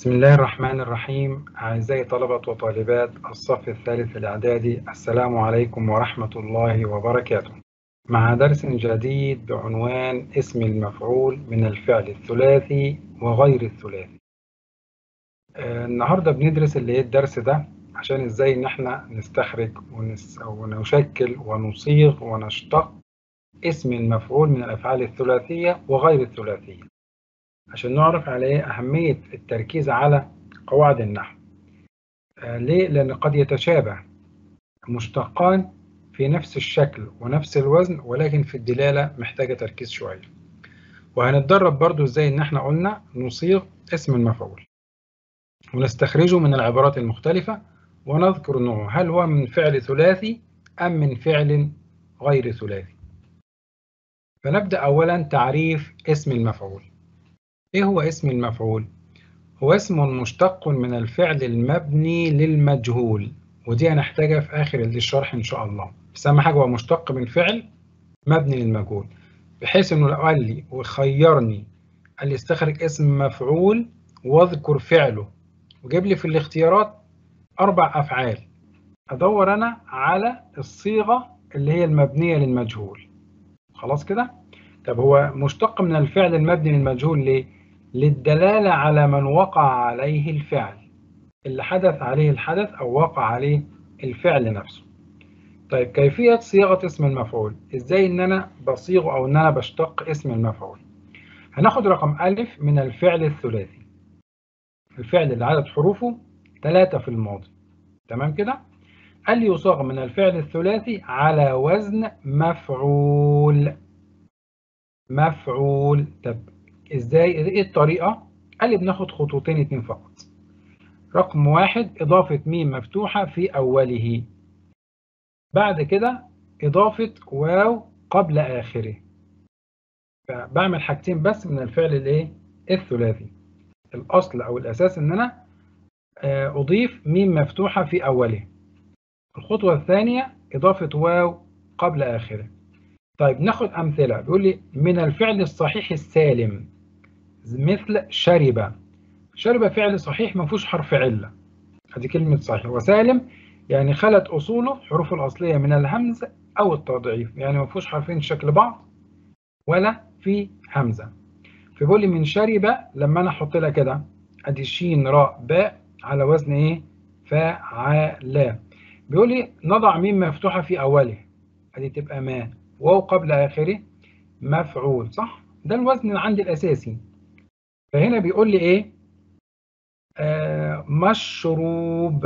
بسم الله الرحمن الرحيم أعزائي طلبة وطالبات الصف الثالث الإعدادي السلام عليكم ورحمة الله وبركاته مع درس جديد بعنوان اسم المفعول من الفعل الثلاثي وغير الثلاثي آه، النهاردة بندرس اللي هي الدرس ده عشان ازاي ان احنا نستخرج ونس ونشكل ونصيغ ونشتق اسم المفعول من الأفعال الثلاثية وغير الثلاثية عشان نعرف عليه أهمية التركيز على قواعد النحو آه ليه؟ لأن قد يتشابه مشتقان في نفس الشكل ونفس الوزن ولكن في الدلالة محتاجة تركيز شوية وهنتدرب برضو ازاي ان احنا قلنا نصيغ اسم المفعول ونستخرجه من العبارات المختلفة ونذكر نوعه هل هو من فعل ثلاثي أم من فعل غير ثلاثي فنبدأ أولا تعريف اسم المفعول إيه هو اسم المفعول؟ هو اسم مشتق من الفعل المبني للمجهول ودي هنحتاجها في آخر الشرح إن شاء الله بس أهم حاجة هو مشتق من فعل مبني للمجهول بحيث إنه لو قال لي وخيرني قال لي استخرج اسم مفعول واذكر فعله وجيب لي في الاختيارات أربع أفعال أدور أنا على الصيغة اللي هي المبنية للمجهول خلاص كده؟ طب هو مشتق من الفعل المبني للمجهول ليه؟ للدلالة على من وقع عليه الفعل اللي حدث عليه الحدث أو وقع عليه الفعل نفسه طيب كيفية صياغة اسم المفعول إزاي إن أنا بصيغه أو إن أنا بشتق اسم المفعول هناخد رقم ألف من الفعل الثلاثي الفعل اللي عدد حروفه ثلاثة في الماضي تمام كده قال لي يصاغ من الفعل الثلاثي على وزن مفعول مفعول طب ازاي ايه الطريقة قال لي بناخد خطوتين اتنين فقط رقم واحد إضافة ميم مفتوحة في أوله بعد كده إضافة واو قبل آخره فبعمل حاجتين بس من الفعل الايه الثلاثي الأصل أو الأساس إن أنا أضيف ميم مفتوحة في أوله الخطوة الثانية إضافة واو قبل آخره طيب ناخد أمثلة بيقول لي من الفعل الصحيح السالم مثل شرب شرب فعل صحيح ما فيهوش حرف علة هذه كلمة صحيح وسالم يعني خلت أصوله حروف الأصلية من الهمز أو التضعيف يعني ما فيهوش حرفين شكل بعض ولا في همزة فبيقول لي من شرب لما أنا أحط لها كده أدي شين راء باء على وزن إيه فعلا بيقول لي نضع ميم مفتوحة في أوله أدي تبقى ما واو قبل آخره مفعول صح ده الوزن عندي الأساسي فهنا بيقول لي إيه آه مشروب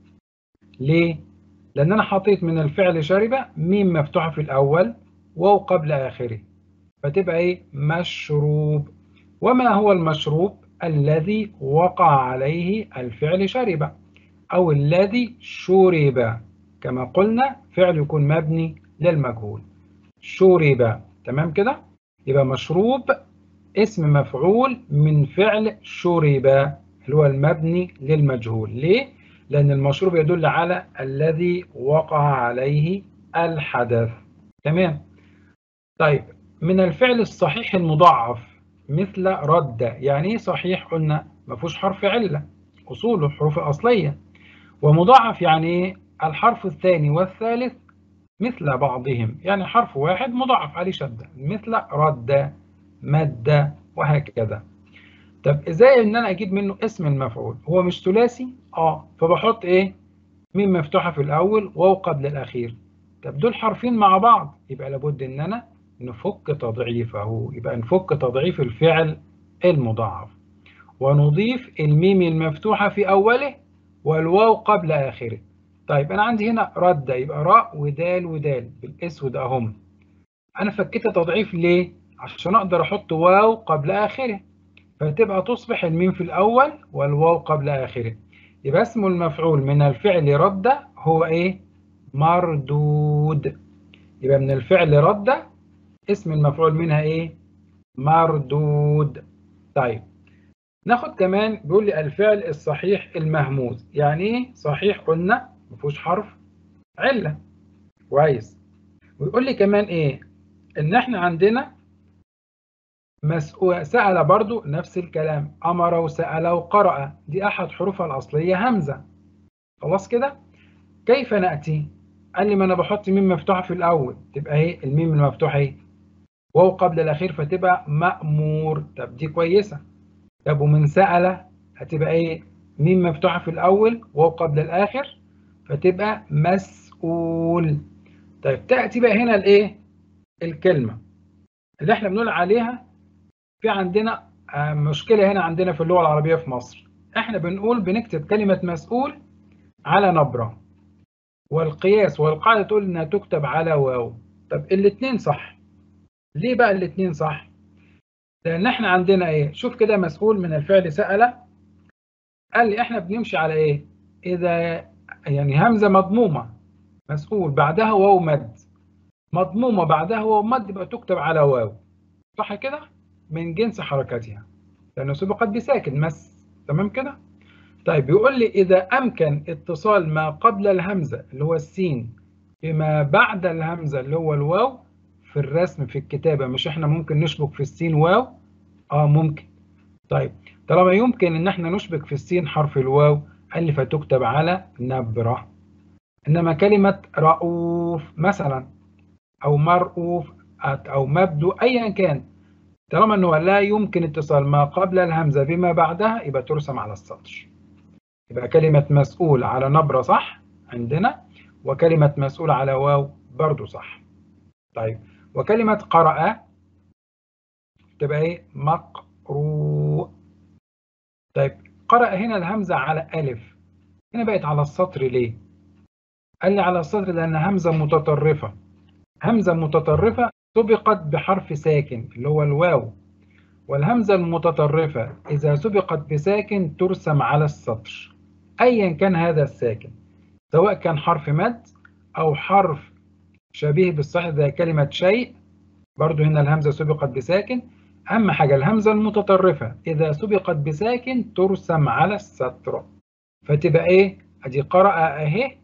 ليه لأن أنا حطيت من الفعل شرب ميم مفتوحة في الأول واو قبل آخره فتبقى إيه مشروب وما هو المشروب الذي وقع عليه الفعل شرب أو الذي شرب كما قلنا فعل يكون مبني للمجهول شرب تمام كده يبقى مشروب اسم مفعول من فعل شرب اللي هو المبني للمجهول ليه؟ لأن المشروب يدل على الذي وقع عليه الحدث تمام طيب من الفعل الصحيح المضاعف مثل رد يعني ايه صحيح قلنا ما فيهوش حرف علة أصوله حروف أصلية ومضاعف يعني ايه الحرف الثاني والثالث مثل بعضهم يعني حرف واحد مضاعف عليه شدة مثل رد مد وهكذا طب ازاي ان انا اجيب منه اسم المفعول هو مش ثلاثي اه فبحط ايه ميم مفتوحة في الاول واو قبل الاخير طب دول حرفين مع بعض يبقى لابد ان انا نفك تضعيفه يبقى نفك تضعيف الفعل المضاعف ونضيف الميم المفتوحة في أوله والواو قبل آخره طيب أنا عندي هنا رد يبقى راء ودال ودال بالأسود أهم أنا فكيت تضعيف ليه؟ عشان أقدر أحط واو قبل آخره فتبقى تصبح الميم في الأول والواو قبل آخره يبقى اسم المفعول من الفعل رد هو إيه؟ مردود يبقى من الفعل رد اسم المفعول منها ايه مردود طيب ناخد كمان بيقول لي الفعل الصحيح المهموز يعني ايه صحيح قلنا ما فيهوش حرف عله كويس ويقول لي كمان ايه ان احنا عندنا مسؤول سأل برضو نفس الكلام أمر وسأل وقرأ دي أحد حروفها الأصلية همزة خلاص كده كيف نأتي قال لي ما أنا بحط ميم مفتوحة في الأول تبقى اهي الميم المفتوحة اهي واو قبل الأخير فتبقى مأمور طب دي كويسة طب ومن سأل هتبقى ايه ميم مفتوحة في الأول واو قبل الآخر فتبقى مسؤول طيب تأتي بقى هنا الإيه الكلمة اللي احنا بنقول عليها في عندنا مشكلة هنا عندنا في اللغة العربية في مصر احنا بنقول بنكتب كلمة مسؤول على نبرة والقياس والقاعدة تقول انها تكتب على واو طب الاتنين صح ليه بقى الاتنين صح لان احنا عندنا ايه شوف كده مسؤول من الفعل سأل قال لي احنا بنمشي على ايه اذا يعني همزة مضمومة مسؤول بعدها واو مد مضمومة بعدها واو مد يبقى تكتب على واو صح كده من جنس حركاتها لأنه سبقت بساكن مس تمام كده طيب يقول لي إذا أمكن اتصال ما قبل الهمزة اللي هو السين بما بعد الهمزة اللي هو الواو في الرسم في الكتابة مش احنا ممكن نشبك في السين واو اه ممكن طيب طالما يمكن ان احنا نشبك في السين حرف الواو قال لي فتكتب على نبرة انما كلمة رؤوف مثلا او مرؤوف او مبدو ايا كان طالما انه لا يمكن اتصال ما قبل الهمزة بما بعدها يبقى ترسم على السطر يبقى كلمة مسؤول على نبرة صح عندنا وكلمة مسؤول على واو برضو صح طيب وكلمة قرأ تبقى ايه مقروء طيب قرأ هنا الهمزة على ألف هنا بقت على السطر ليه قال لي على السطر لأن همزة متطرفة همزة متطرفة سبقت بحرف ساكن اللي هو الواو والهمزة المتطرفة إذا سبقت بساكن ترسم على السطر أيا كان هذا الساكن سواء كان حرف مد أو حرف شبيه بالصحيح زي كلمة شيء برضو هنا الهمزة سبقت بساكن أهم حاجة الهمزة المتطرفة إذا سبقت بساكن ترسم على السطر فتبقى إيه؟ أدي قرأ أهي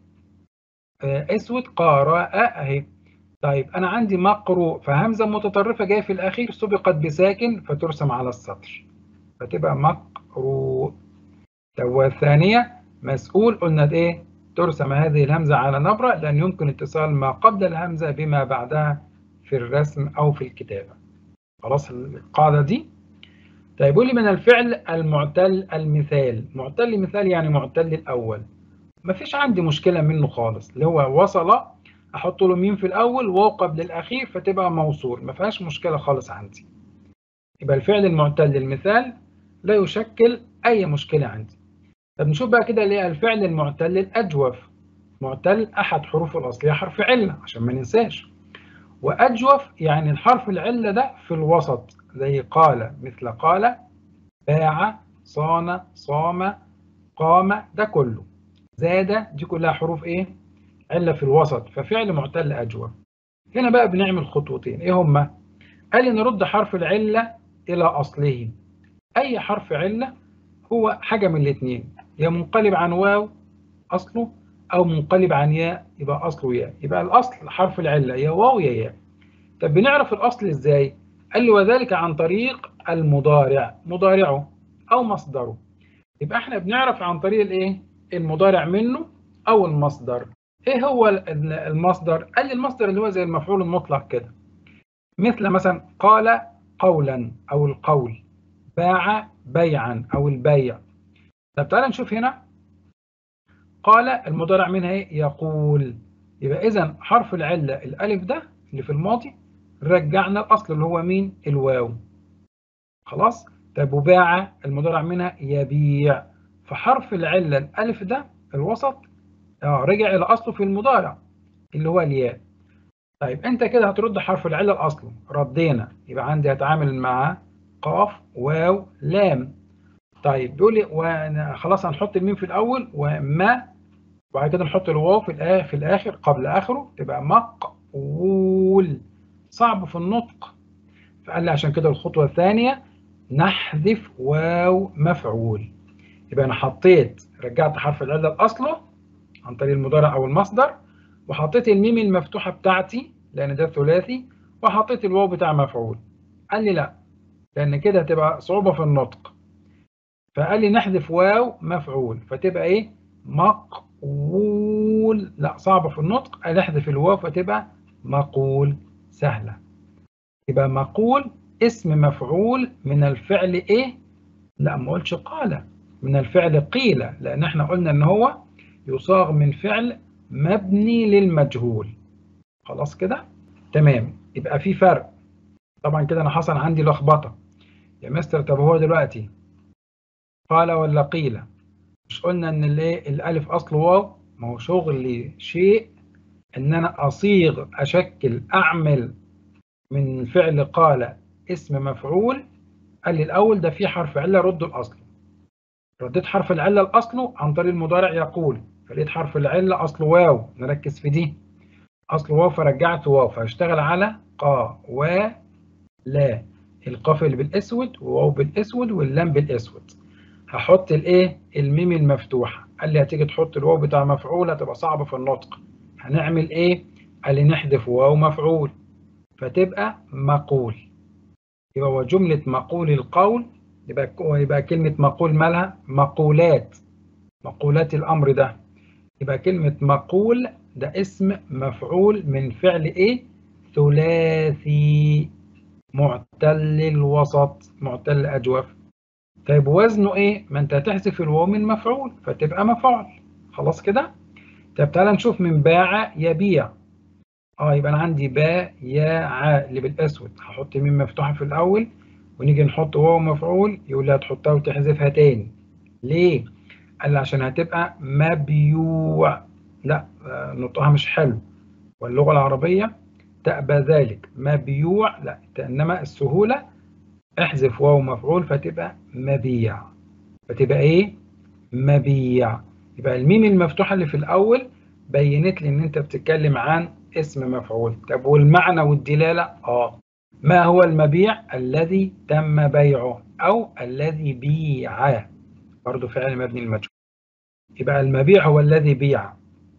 أسود قرأ أهي طيب أنا عندي مقروء فهمزة متطرفة جاية في الأخير سبقت بساكن فترسم على السطر فتبقى مقروء طب والثانية مسؤول قلنا إيه؟ ترسم هذه الهمزة على نبرة لأن يمكن اتصال ما قبل الهمزة بما بعدها في الرسم أو في الكتابة خلاص القاعدة دي طيب قول لي من الفعل المعتل المثال معتل مثال يعني معتل الأول مفيش عندي مشكلة منه خالص اللي هو وصل احط له ميم في الاول واو قبل الاخير فتبقى موصول ما فيهاش مشكله خالص عندي يبقى الفعل المعتل المثال لا يشكل اي مشكله عندي طب نشوف بقى كده اللي الفعل المعتل الاجوف معتل احد حروف الاصليه حرف عله عشان ما ننساش واجوف يعني الحرف العله ده في الوسط زي قال مثل قال باع صان صام قام ده كله زاد دي كلها حروف ايه علة في الوسط ففعل معتل أجوف هنا بقى بنعمل خطوتين إيه هما؟ قال لي نرد حرف العلة إلى أصله أي حرف علة هو حاجة من الاثنين يا منقلب عن واو أصله أو منقلب عن ياء يبقى أصله ياء يبقى الأصل حرف العلة يا واو يا ياء طب بنعرف الأصل إزاي؟ قال لي وذلك عن طريق المضارع مضارعه أو مصدره يبقى احنا بنعرف عن طريق الايه؟ المضارع منه أو المصدر ايه هو المصدر قال لي المصدر اللي هو زي المفعول المطلق كده مثل مثلا قال قولا او القول باع بيعا او البيع طب تعالى نشوف هنا قال المضارع منها ايه يقول يبقى اذا حرف العله الالف ده اللي في الماضي رجعنا الاصل اللي هو مين الواو خلاص طب وباع المضارع منها يبيع فحرف العله الالف ده الوسط اه رجع الى اصله في المضارع اللي هو الياء طيب انت كده هترد حرف العله لاصله ردينا يبقى عندي هتعامل مع قاف واو لام طيب بيقول لي وانا خلاص هنحط الميم في الاول وما وبعد كده نحط الواو في الاخر في الاخر قبل اخره تبقى مقول صعب في النطق فقال لي عشان كده الخطوه الثانيه نحذف واو مفعول يبقى انا حطيت رجعت حرف العله لاصله عن طريق المضارع او المصدر وحطيت الميم المفتوحه بتاعتي لان ده ثلاثي وحطيت الواو بتاع مفعول قال لي لا لان كده هتبقى صعوبة في النطق فقال لي نحذف واو مفعول فتبقى ايه مقول لا صعبة في النطق قال نحذف الواو فتبقى مقول سهلة يبقى مقول اسم مفعول من الفعل ايه لا ما قلتش قال من الفعل قيل لان احنا قلنا ان هو يصاغ من فعل مبني للمجهول خلاص كده تمام يبقى في فرق طبعا كده انا حصل عندي لخبطه يا مستر طب هو دلوقتي قال ولا قيل مش قلنا ان الايه الالف اصله واو ما هو شغلي شيء ان انا اصيغ اشكل اعمل من فعل قال اسم مفعول قال لي الاول ده فيه حرف عله رده لاصله رديت حرف العله لاصله عن طريق المضارع يقول فلقيت حرف العله اصله واو نركز في دي اصله واو فرجعت واو فهشتغل على قا و لا القاف اللي بالاسود وواو بالاسود واللام بالاسود هحط الايه الميم المفتوحه قال لي هتيجي تحط الواو بتاع مفعول هتبقى صعبه في النطق هنعمل ايه قال لي نحذف واو مفعول فتبقى مقول يبقى هو جمله مقول القول يبقى يبقى كلمه مقول مالها مقولات مقولات الامر ده يبقى كلمه مقول ده اسم مفعول من فعل ايه ثلاثي معتل الوسط معتل اجوف طيب وزنه ايه ما انت هتحذف الواو من مفعول فتبقى مفعول خلاص كده طب تعالى نشوف من باع يبيع اه يبقى انا عندي باء يا ع اللي بالاسود هحط ميم مفتوحه في الاول ونيجي نحط واو مفعول يقول لي هتحطها وتحذفها تاني ليه قال لي عشان هتبقى مبيوع لا نطقها مش حلو واللغه العربيه تأبى ذلك مبيوع لا انما السهوله احذف واو مفعول فتبقى مبيع فتبقى ايه مبيع يبقى الميم المفتوحه اللي في الاول بينت لي ان انت بتتكلم عن اسم مفعول طب والمعنى والدلاله اه ما هو المبيع الذي تم بيعه او الذي بيع برضه فعل مبني المجهول يبقى المبيع هو الذي بيع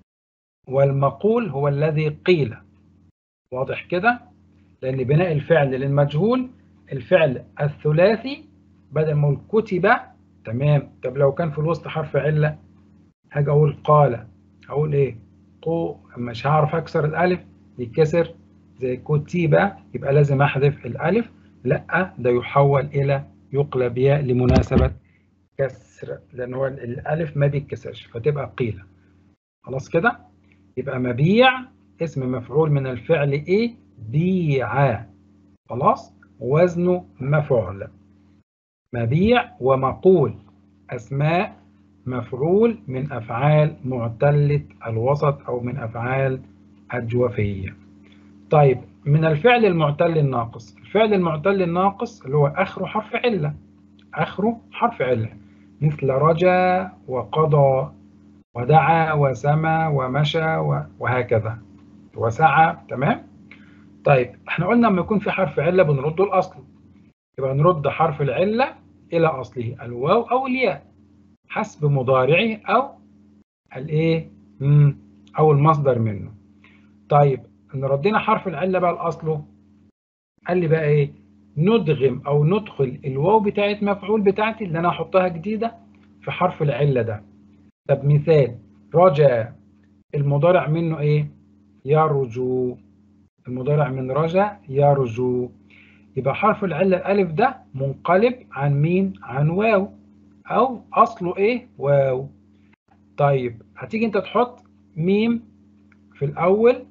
والمقول هو الذي قيل واضح كده لان بناء الفعل للمجهول الفعل الثلاثي بدل ما اقول كتب تمام طب لو كان في الوسط حرف عله هاجي اقول قال اقول ايه قو مش هعرف اكسر الالف يتكسر زي كتب يبقى لازم احذف الالف لا ده يحول الى يقلب ياء لمناسبه كسر لان هو الالف ما بيتكسرش فتبقى قيل خلاص كده يبقى مبيع اسم مفعول من الفعل ايه بيع خلاص وزنه مفعول مبيع ومقول أسماء مفعول من أفعال معتلة الوسط أو من أفعال الجوفية طيب من الفعل المعتل الناقص الفعل المعتل الناقص اللي هو آخره حرف علة آخره حرف علة مثل رجا وقضى ودعا وسمى ومشى وهكذا وسعى تمام طيب احنا قلنا لما يكون في حرف عله بنرده لاصله يبقى نرد حرف العله الى اصله الواو او الياء حسب مضارعه او الايه او المصدر منه طيب ان ردينا حرف العله بقى لاصله قال لي بقى ايه ندغم او ندخل الواو بتاعت مفعول بتاعتي اللي انا هحطها جديده في حرف العله ده طب مثال رجا المضارع منه ايه يرجو المضارع من رجا يرجو يبقى حرف العله الالف ده منقلب عن مين عن واو او اصله ايه واو طيب هتيجي انت تحط ميم في الاول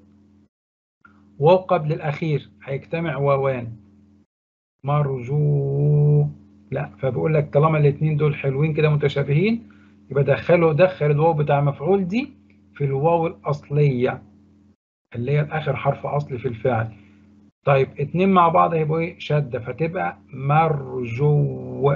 واو قبل الاخير هيجتمع واوان مرجو لا فبقول لك طالما الاثنين دول حلوين كده متشابهين يبقى دخله دخل الواو بتاع مفعول دي في الواو الاصليه اللي هي اخر حرف اصلي في الفعل طيب اتنين مع بعض هيبقوا ايه شده فتبقى مرجو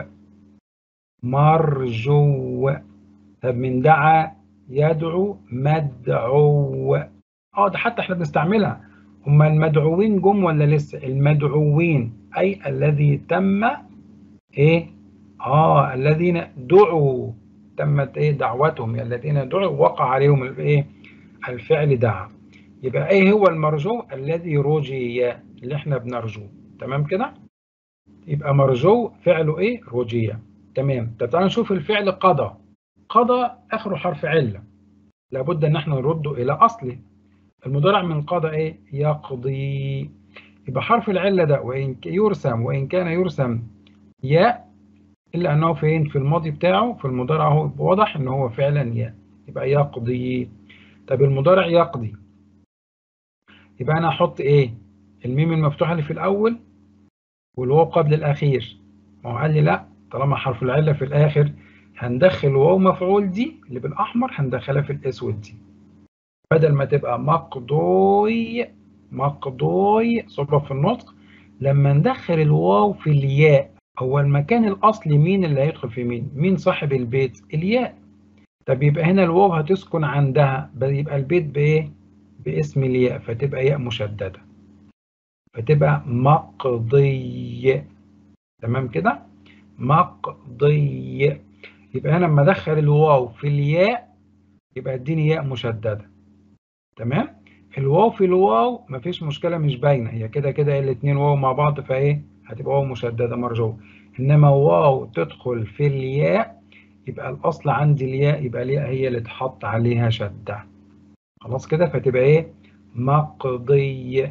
مرجو طب من دعا يدعو مدعو اه ده حتى احنا بنستعملها هما المدعوين جم ولا لسه المدعوين اي الذي تم ايه اه الذين دعوا تمت ايه دعوتهم الذين دعوا وقع عليهم الايه الفعل دعا يبقى ايه هو المرجو الذي رجي اللي احنا بنرجوه تمام كده يبقى مرجو فعله ايه رجية تمام طب تعالى نشوف الفعل قضى قضى اخره حرف عله لابد ان احنا نرده الى اصله المضارع من قضى ايه يقضي يبقى حرف العله ده وان يرسم وان كان يرسم ياء الا انه فين في الماضي بتاعه في المضارع اهو واضح ان هو فعلا ياء يبقى يقضي طب المضارع يقضي يبقى انا احط ايه الميم المفتوحه اللي في الاول والواو قبل الاخير ما هو قال لي لا طالما حرف العله في الاخر هندخل واو مفعول دي اللي بالاحمر هندخلها في الاسود دي بدل ما تبقى مقضوي مقضوي صعوبه في النطق لما ندخل الواو في الياء هو المكان الاصلي مين اللي هيدخل في مين مين صاحب البيت الياء طب يبقى هنا الواو هتسكن عندها يبقى البيت بايه باسم الياء فتبقى ياء مشدده فتبقى مقضي تمام كده مقضي يبقى انا لما ادخل الواو في الياء يبقى اديني ياء مشدده تمام الواو في الواو مفيش مشكله مش باينه هي كده كده الاثنين واو مع بعض فايه هتبقى واو مشدده مرجوه انما واو تدخل في الياء يبقى الاصل عندي الياء يبقى الياء هي اللي تحط عليها شده خلاص كده فتبقى ايه مقضي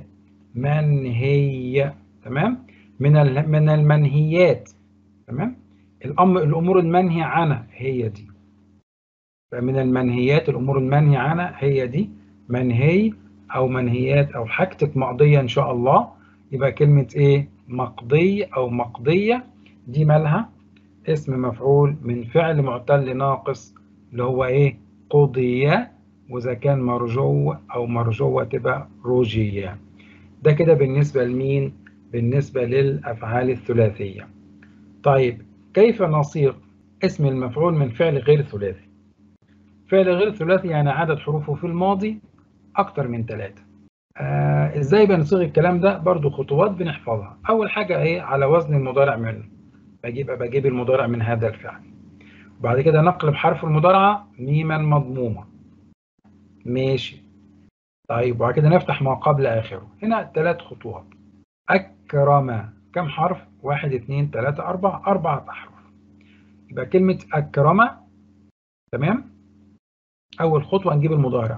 منهي تمام من من المنهيات تمام الأمر الأمور المنهي عنها هي دي فمن المنهيات الأمور المنهي عنها هي دي منهي أو منهيات أو حاجتك مقضية إن شاء الله يبقى كلمة إيه مقضي أو مقضية دي مالها اسم مفعول من فعل معتل ناقص اللي هو إيه قضية وإذا كان مرجو أو مرجوة تبقى رجية ده كده بالنسبة لمين بالنسبة للأفعال الثلاثية طيب كيف نصيغ اسم المفعول من فعل غير ثلاثي فعل غير ثلاثي يعني عدد حروفه في الماضي أكتر من ثلاثة آه إزاي بنصيغ الكلام ده برضو خطوات بنحفظها أول حاجة إيه على وزن المضارع منه بجيب بجيب المضارع من هذا الفعل وبعد كده نقلب حرف المضارعة ميما مضمومة ماشي طيب وبعد كده نفتح ما قبل آخره هنا ثلاث خطوات أكرم كم حرف؟ واحد اثنين ثلاثة أربعة أربعة أحرف يبقى كلمة أكرم تمام أول خطوة نجيب المضارع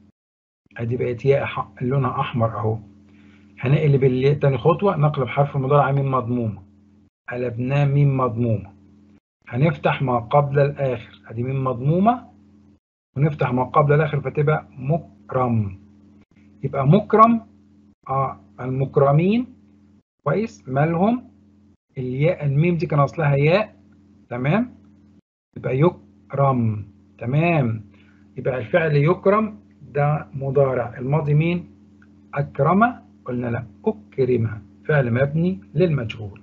أدي بقت ياء لونها أحمر أهو هنقلب الياء تاني خطوة نقلب حرف المضارع ميم مضمومة قلبناه ميم مضمومة هنفتح ما قبل الآخر أدي ميم مضمومة ونفتح ما قبل الآخر فتبقى مكرم يبقى مكرم اه المكرمين كويس مالهم الياء الميم دي كان اصلها ياء تمام يبقى يكرم تمام يبقى الفعل يكرم ده مضارع الماضي مين اكرم قلنا لا اكرم فعل مبني للمجهول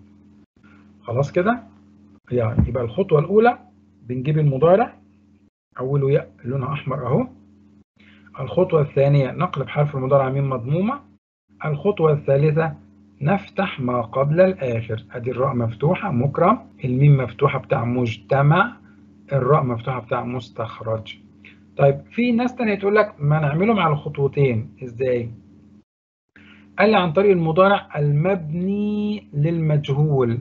خلاص كده يعني يبقى الخطوه الاولى بنجيب المضارع اوله ياء لونها احمر اهو الخطوه الثانيه نقلب حرف المضارع ميم مضمومه الخطوه الثالثه نفتح ما قبل الآخر أدي الراء مفتوحة مكرم الميم مفتوحة بتاع مجتمع الراء مفتوحة بتاع مستخرج طيب في ناس تانية تقول لك ما نعملهم على خطوتين إزاي؟ قال لي عن طريق المضارع المبني للمجهول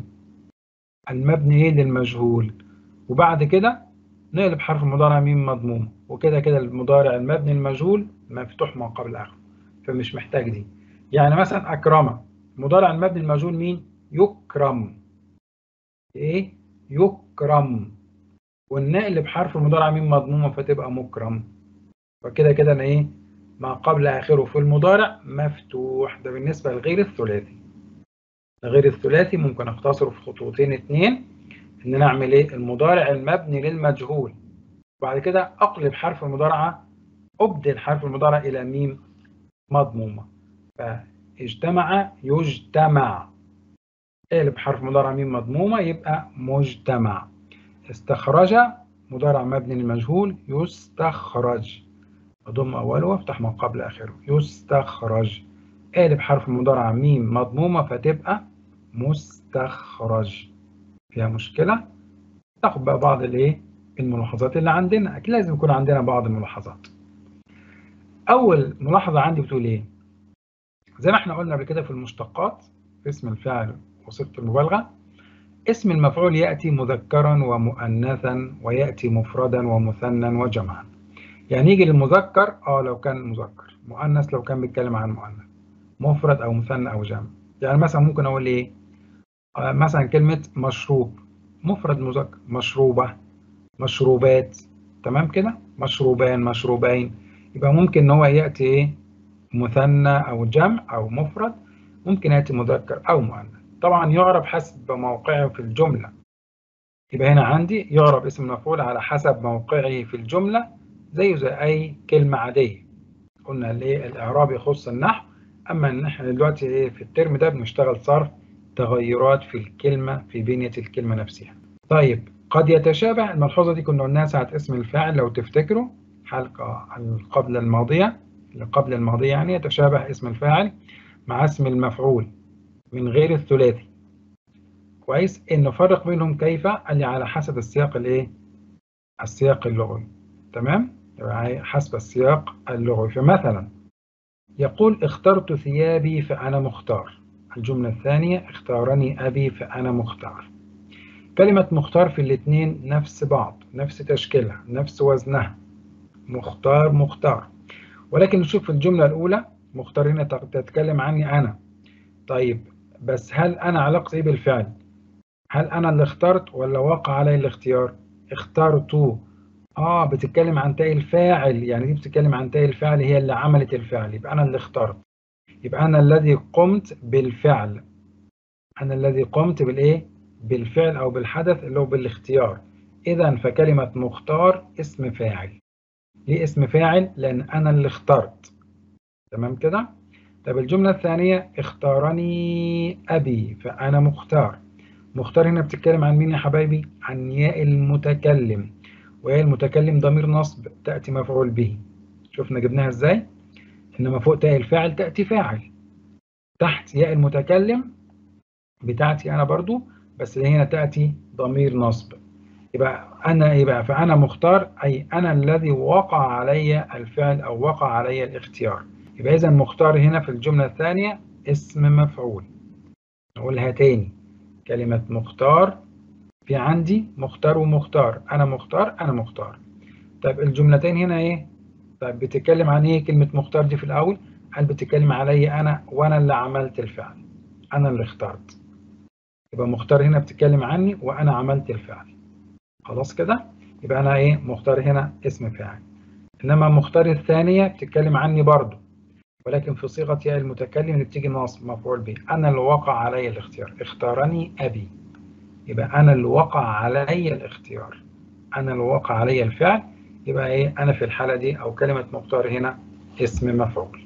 المبني ايه للمجهول وبعد كده نقلب حرف المضارع ميم مضموم وكده كده المضارع المبني المجهول مفتوح ما قبل آخر فمش محتاج دي يعني مثلا أكرمه مضارع المبني المجهول مين؟ يكرم. إيه؟ يكرم. والنقل بحرف المضارع مين مضمومة فتبقى مكرم. فكده كده أنا إيه؟ ما قبل آخره في المضارع مفتوح ده بالنسبة لغير الثلاثي. غير الثلاثي ممكن أختصره في خطوتين اتنين إن نعمل إيه؟ المضارع المبني للمجهول. وبعد كده أقلب حرف المضارعة أبدل حرف المضارع إلى ميم مضمومة. ف اجتمع يجتمع اقلب حرف مضارع ميم مضمومة يبقى مجتمع استخرج مضارع مبني للمجهول يستخرج أضم أوله وافتح ما قبل آخره يستخرج اقلب حرف المضارع ميم مضمومة فتبقى مستخرج فيها مشكلة ناخد بقى بعض الايه الملاحظات اللي عندنا أكيد لازم يكون عندنا بعض الملاحظات أول ملاحظة عندي بتقول إيه زي ما احنا قلنا قبل كده في المشتقات في اسم الفاعل وصيغه المبالغه اسم المفعول يأتي مذكرا ومؤنثا ويأتي مفردا ومثنى وجمعا يعني يجي للمذكر اه لو كان مذكر مؤنث لو كان بيتكلم عن مؤنث مفرد او مثنى او جمع يعني مثلا ممكن اقول ايه آه مثلا كلمة مشروب مفرد مذكر مشروبة مشروبات تمام كده مشروبان مشروبين يبقى ممكن ان هو يأتي ايه مثنى او جمع او مفرد ممكن يأتي مذكر او مؤنث طبعا يعرف حسب موقعه في الجملة يبقى هنا عندي يعرف اسم المفعول على حسب موقعه في الجملة زيه زي أي كلمة عادية قلنا الايه الإعراب يخص النحو أما إن إحنا دلوقتي إيه في الترم ده بنشتغل صرف تغيرات في الكلمة في بنية الكلمة نفسها طيب قد يتشابه الملحوظة دي كنا قلناها ساعة اسم الفاعل لو تفتكروا حلقة قبل الماضية اللي قبل الماضية يعني يتشابه اسم الفاعل مع اسم المفعول من غير الثلاثي كويس ان نفرق بينهم كيف قال لي على حسب السياق الايه السياق اللغوي تمام يعني حسب السياق اللغوي فمثلا يقول اخترت ثيابي فانا مختار الجملة الثانية اختارني ابي فانا مختار كلمة مختار في الاثنين نفس بعض نفس تشكيلها نفس وزنها مختار مختار ولكن نشوف في الجملة الأولى مختار هنا تتكلم عني أنا طيب بس هل أنا علاقتي إيه بالفعل؟ هل أنا اللي اخترت ولا وقع علي الاختيار؟ اخترت آه بتتكلم عن تاء الفاعل يعني دي بتتكلم عن تاء الفاعل هي اللي عملت الفعل يبقى أنا اللي اخترت يبقى أنا الذي قمت بالفعل أنا الذي قمت بالإيه؟ بالفعل أو بالحدث اللي هو بالاختيار إذا فكلمة مختار اسم فاعل ليه اسم فاعل؟ لأن أنا اللي اخترت تمام كده؟ طب الجملة الثانية اختارني أبي فأنا مختار مختار هنا بتتكلم عن مين يا حبايبي؟ عن ياء المتكلم وياء المتكلم ضمير نصب تأتي مفعول به شفنا جبناها ازاي؟ إنما فوق تاء الفاعل تأتي فاعل تحت ياء المتكلم بتاعتي أنا برضو بس هنا تأتي ضمير نصب يبقى أنا يبقى فأنا مختار أي أنا الذي وقع علي الفعل أو وقع علي الاختيار يبقى إذا مختار هنا في الجملة الثانية اسم مفعول نقولها تاني كلمة مختار في عندي مختار ومختار أنا مختار أنا مختار طيب الجملتين هنا إيه؟ طيب بتتكلم عن إيه كلمة مختار دي في الأول؟ هل بتتكلم علي أنا وأنا اللي عملت الفعل أنا اللي اخترت يبقى مختار هنا بتتكلم عني وأنا عملت الفعل خلاص كده؟ يبقى أنا إيه؟ مختار هنا اسم فاعل إنما مختار الثانية بتتكلم عني برضه ولكن في صيغة ياء المتكلم اللي بتيجي ناصب مفعول به أنا اللي وقع علي الاختيار اختارني أبي يبقى أنا اللي وقع علي الاختيار أنا اللي وقع علي الفعل يبقى إيه أنا في الحالة دي أو كلمة مختار هنا اسم مفعول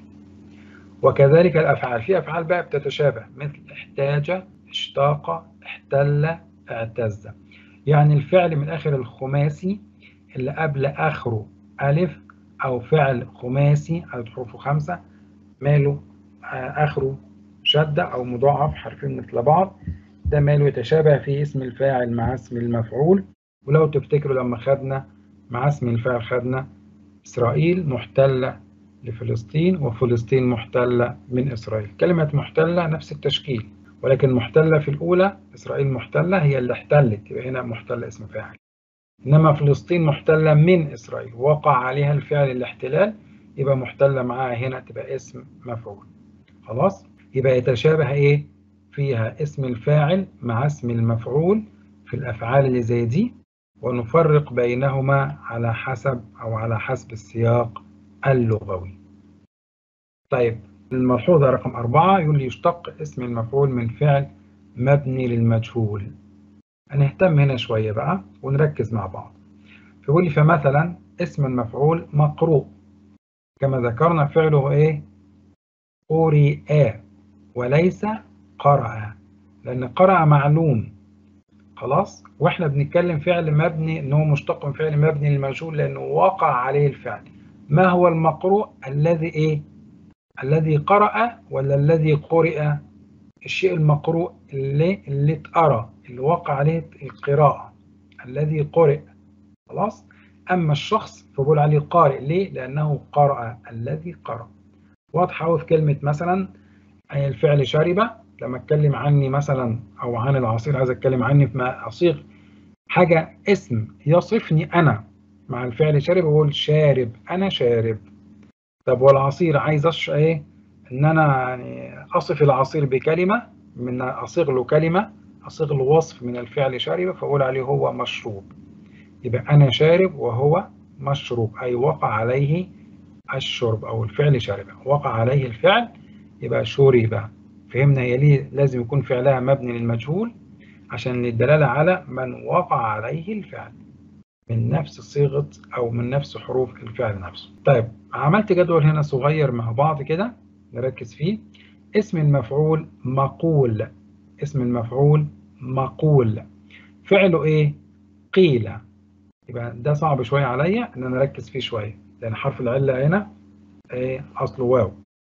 وكذلك الأفعال في أفعال بقى بتتشابه مثل احتاج اشتاق احتل اعتز يعني الفعل من آخر الخماسي اللي قبل آخره ألف أو فعل خماسي عدد حروفه خمسة ماله آخره شدة أو مضاعف حرفين مثل بعض ده ماله يتشابه في اسم الفاعل مع اسم المفعول ولو تفتكروا لما خدنا مع اسم الفاعل خدنا إسرائيل محتلة لفلسطين وفلسطين محتلة من إسرائيل كلمة محتلة نفس التشكيل ولكن محتلة في الأولى إسرائيل محتلة هي اللي احتلت يبقى هنا محتلة اسم فاعل إنما فلسطين محتلة من إسرائيل وقع عليها الفعل الاحتلال يبقى محتلة معاها هنا تبقى اسم مفعول خلاص يبقى يتشابه إيه فيها اسم الفاعل مع اسم المفعول في الأفعال اللي زي دي ونفرق بينهما على حسب أو على حسب السياق اللغوي طيب الملحوظة رقم أربعة يقول لي يشتق اسم المفعول من فعل مبني للمجهول هنهتم هنا شوية بقى ونركز مع بعض فيقول لي فمثلا اسم المفعول مقروء كما ذكرنا فعله ايه قرئ وليس قرأ لأن قرأ معلوم خلاص واحنا بنتكلم فعل مبني ان هو مشتق من فعل مبني للمجهول لأنه وقع عليه الفعل ما هو المقروء الذي ايه الذي قرأ ولا الذي قرئ الشيء المقروء اللي اللي اتقرأ اللي وقع عليه القراءة الذي قرئ خلاص أما الشخص فبقول عليه قارئ ليه؟ لأنه قرأ الذي قرأ واضحة أوي في كلمة مثلا الفعل شرب لما اتكلم عني مثلا او عن العصير عايز اتكلم عني في اصيغ حاجه اسم يصفني انا مع الفعل شارب اقول شارب انا شارب طب والعصير عايز أش ايه ان انا يعني اصف العصير بكلمه من اصيغ له كلمه اصيغ له وصف من الفعل شارب فاقول عليه هو مشروب يبقى انا شارب وهو مشروب اي وقع عليه الشرب او الفعل شرب وقع عليه الفعل يبقى شرب فهمنا هي ليه لازم يكون فعلها مبني للمجهول عشان الدلاله على من وقع عليه الفعل من نفس صيغه او من نفس حروف الفعل نفسه طيب عملت جدول هنا صغير مع بعض كده نركز فيه اسم المفعول مقول اسم المفعول مقول فعله ايه قيل يبقى ده صعب شويه عليا ان انا اركز فيه شويه لان حرف العله هنا ايه اصله واو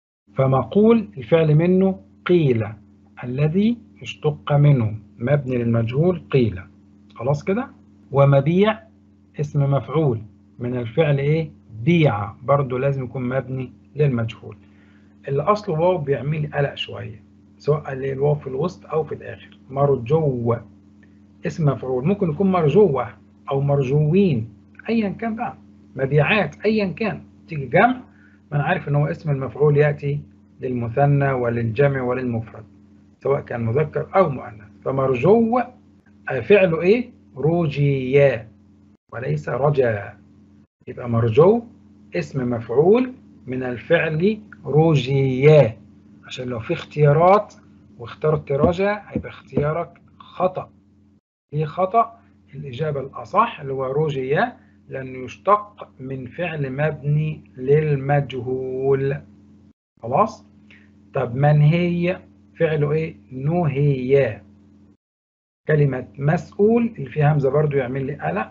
فمقول الفعل منه قيل الذي اشتق منه مبني للمجهول قيل خلاص كده ومبيع اسم مفعول من الفعل ايه بيع برضو لازم يكون مبني للمجهول اللي اصله واو بيعمل لي قلق شويه سواء الواو في الوسط او في الاخر مرجو اسم مفعول ممكن يكون مرجوه او مرجوين ايا كان بقى مبيعات ايا كان تيجي جمع ما انا عارف ان هو اسم المفعول ياتي للمثنى وللجمع وللمفرد سواء كان مذكر او مؤنث فمرجو فعله ايه رجيا وليس رجا يبقى مرجو اسم مفعول من الفعل رجيا عشان لو في اختيارات واخترت رجا هيبقى اختيارك خطأ ليه خطأ الإجابة الأصح اللي هو رجيا لأنه يشتق من فعل مبني للمجهول خلاص طب من هي فعله ايه نهي كلمة مسؤول اللي فيها همزة برضو يعمل لي قلق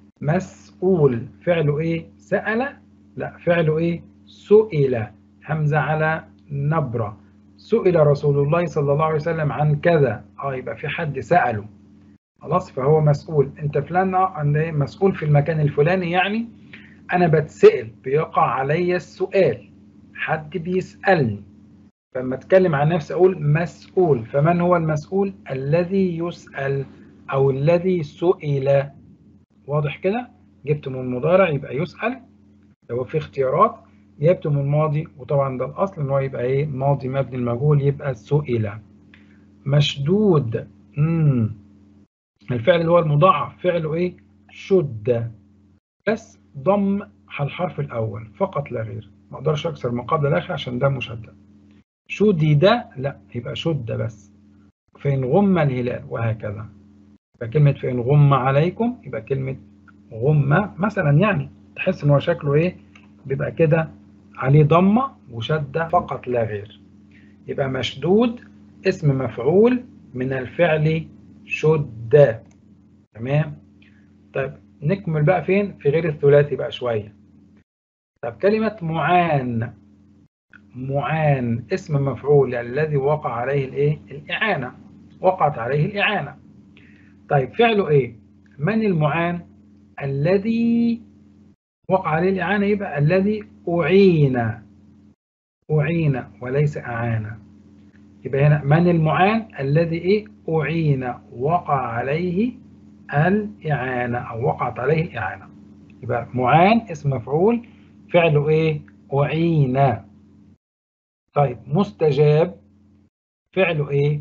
مسؤول فعله ايه سأل لا فعله ايه سئل همزة على نبرة سئل رسول الله صلى الله عليه وسلم عن كذا اه يبقى في حد سأله خلاص فهو مسؤول انت فلان مسؤول في المكان الفلاني يعني انا بتسأل بيقع عليا السؤال حد بيسألني فلما اتكلم عن نفسي اقول مسؤول فمن هو المسؤول الذي يسأل او الذي سئل واضح كده جبت من المضارع يبقى يسأل لو في اختيارات جبت من الماضي وطبعا ده الاصل ان هو يبقى ايه ماضي مبني المجهول يبقى سئل مشدود امم الفعل اللي هو المضاعف فعله ايه شد بس ضم الحرف الاول فقط لا غير ما اقدرش اكسر ما قبل الاخر عشان ده مشدد شدد لا يبقى شد بس فإن غم الهلال وهكذا يبقى كلمة فإن غم عليكم يبقى كلمة غم مثلا يعني تحس ان هو شكله ايه بيبقى كده عليه ضمة وشدة فقط لا غير يبقى مشدود اسم مفعول من الفعل شد تمام طيب نكمل بقى فين في غير الثلاثي بقى شوية طب كلمة معان معان اسم مفعول الذي وقع عليه الايه الإعانة وقعت عليه الإعانة طيب فعله ايه من المعان الذي وقع عليه الإعانة يبقى الذي أعين أعين وليس أعان يبقى هنا من المعان الذي إيه أعين وقع عليه الإعانة أو وقعت عليه الإعانة يبقى معان اسم مفعول فعله إيه أعين طيب مستجاب فعله إيه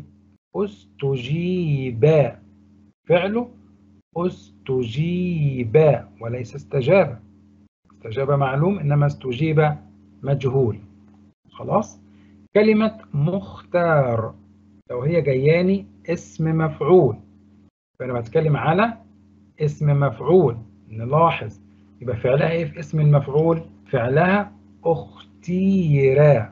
استجيب فعله استجيب وليس استجاب استجاب معلوم إنما استجيب مجهول خلاص كلمة مختار لو هي جياني اسم مفعول فأنا بتكلم على اسم مفعول نلاحظ يبقى فعلها ايه في اسم المفعول فعلها اختيرا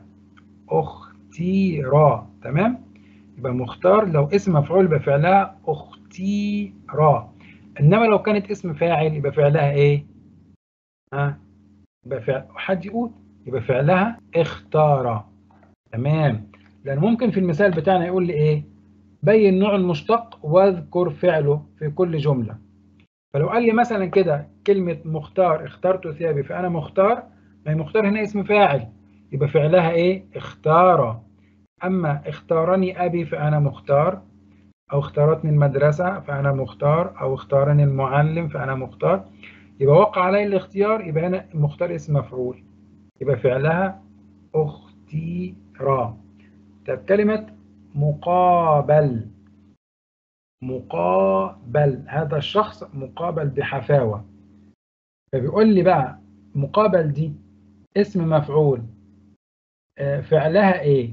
اختيرا تمام يبقى مختار لو اسم مفعول يبقى فعلها اختيرا انما لو كانت اسم فاعل يبقى فعلها ايه ها يبقى فعل حد يقول يبقى فعلها اختار تمام لان ممكن في المثال بتاعنا يقول لي ايه بين نوع المشتق واذكر فعله في كل جمله فلو قال لي مثلا كده كلمه مختار اخترت ثيابي فانا مختار ما هي مختار هنا اسم فاعل يبقى فعلها ايه اختار أما اختارني أبي فأنا مختار أو اختارتني المدرسة فأنا مختار أو اختارني المعلم فأنا مختار يبقى وقع علي الاختيار يبقى هنا مختار اسم مفعول يبقى فعلها اختيرا طب كلمة مقابل مقابل هذا الشخص مقابل بحفاوة فبيقول لي بقى مقابل دي اسم مفعول فعلها ايه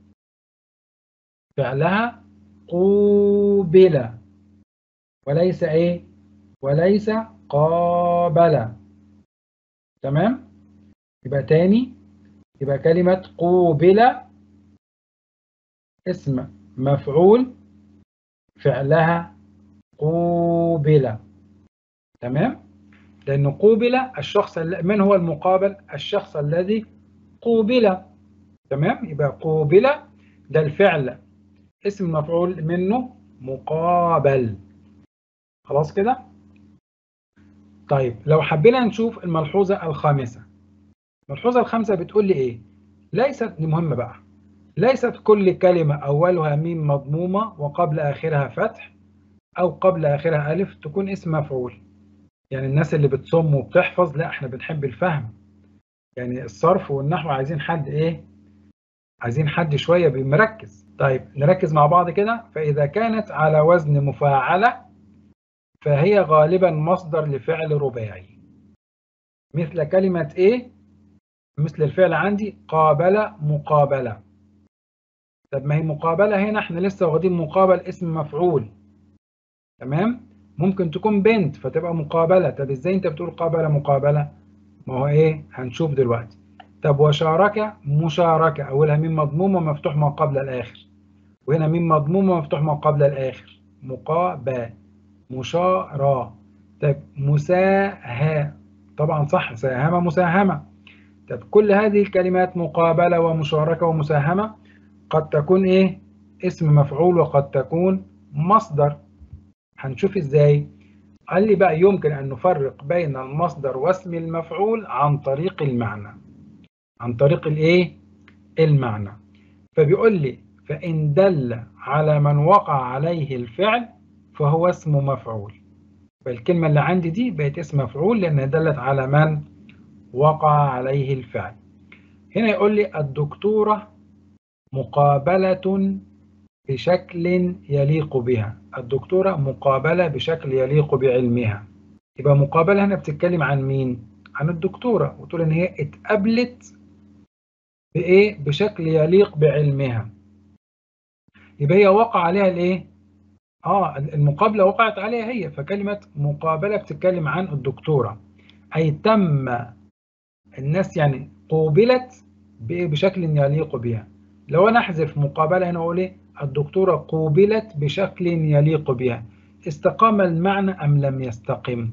فعلها قوبل وليس ايه وليس قابل تمام يبقى تاني يبقى كلمة قوبل اسم مفعول فعلها قوبل تمام لأنه قوبل الشخص من هو المقابل الشخص الذي قوبل تمام يبقى قوبل ده الفعل اسم مفعول منه مقابل خلاص كده طيب لو حبينا نشوف الملحوظة الخامسة الملحوظة الخامسة بتقول لي ايه ليست دي مهمة بقى ليست كل كلمة أولها ميم مضمومة وقبل آخرها فتح أو قبل آخرها ألف تكون اسم مفعول يعني الناس اللي بتصم وبتحفظ لا احنا بنحب الفهم يعني الصرف والنحو عايزين حد ايه عايزين حد شوية مركز طيب نركز مع بعض كده فإذا كانت على وزن مفاعلة فهي غالبا مصدر لفعل رباعي مثل كلمة ايه مثل الفعل عندي قابل مقابلة طب ما هي مقابلة هنا احنا لسه واخدين مقابل اسم مفعول تمام ممكن تكون بنت فتبقى مقابلة طب ازاي انت بتقول قابلة مقابلة ما هو ايه هنشوف دلوقتي طب وشارك مشاركة اولها ميم مضمومة مفتوح ما قبل الاخر وهنا ميم مضمومة مفتوح ما قبل الاخر مقابا مشارا طب مساها طبعا صح ساهم مساهمة طب كل هذه الكلمات مقابلة ومشاركة ومساهمة قد تكون ايه اسم مفعول وقد تكون مصدر هنشوف ازاي قال لي بقى يمكن ان نفرق بين المصدر واسم المفعول عن طريق المعنى عن طريق الايه المعنى فبيقول لي فان دل على من وقع عليه الفعل فهو اسم مفعول فالكلمة اللي عندي دي بقت اسم مفعول لأنها دلت على من وقع عليه الفعل هنا يقول لي الدكتورة مقابلة بشكل يليق بها الدكتورة مقابلة بشكل يليق بعلمها يبقى مقابلة هنا بتتكلم عن مين؟ عن الدكتورة وتقول إن هي اتقابلت بإيه؟ بشكل يليق بعلمها يبقى هي وقع عليها الإيه؟ آه المقابلة وقعت عليها هي فكلمة مقابلة بتتكلم عن الدكتورة أي تم الناس يعني قوبلت بشكل يليق بها لو أنا أحذف مقابلة هنا أقول إيه؟ الدكتورة قوبلت بشكل يليق بها استقام المعنى أم لم يستقم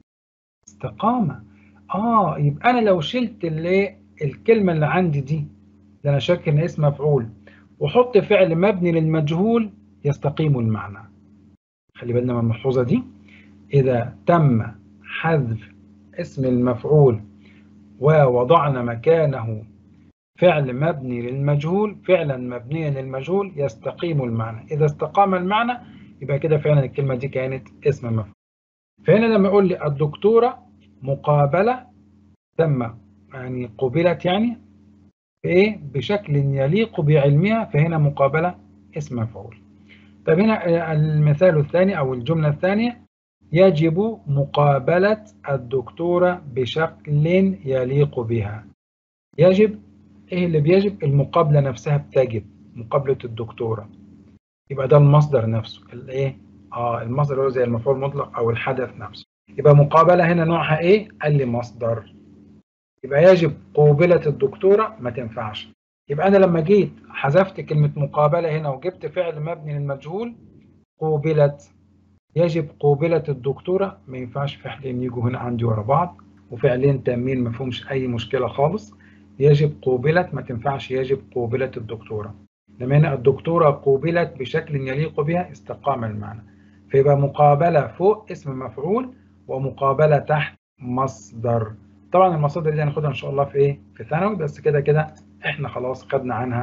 استقام آه يبقى أنا لو شلت اللي الكلمة اللي عندي دي اللي أنا شاك إن اسم مفعول وحط فعل مبني للمجهول يستقيم المعنى خلي بالنا من الملحوظة دي إذا تم حذف اسم المفعول ووضعنا مكانه فعل مبني للمجهول فعلا مبنيا للمجهول يستقيم المعنى إذا استقام المعنى يبقى كده فعلا الكلمة دي كانت اسم مفعول فهنا لما يقول لي الدكتورة مقابلة تم يعني قبلت يعني بإيه بشكل يليق بعلمها فهنا مقابلة اسم مفعول طب هنا المثال الثاني أو الجملة الثانية يجب مقابلة الدكتورة بشكل يليق بها يجب ايه اللي بيجب المقابلة نفسها بتجب مقابلة الدكتورة يبقى ده المصدر نفسه الايه اه المصدر هو زي المفعول المطلق او الحدث نفسه يبقى مقابلة هنا نوعها ايه قال لي مصدر يبقى يجب قوبلة الدكتورة ما تنفعش يبقى انا لما جيت حذفت كلمة مقابلة هنا وجبت فعل مبني للمجهول قوبلت يجب قوبلة الدكتورة ما ينفعش فعلين يجوا هنا عندي ورا بعض وفعلين تامين ما فيهمش اي مشكلة خالص يجب قوبلت ما تنفعش يجب قوبلة الدكتورة لما هنا الدكتورة قوبلت بشكل يليق بها استقام المعنى فيبقى مقابلة فوق اسم مفعول ومقابلة تحت مصدر طبعا المصادر دي هناخدها ان شاء الله في ايه في ثانوي بس كده كده احنا خلاص خدنا عنها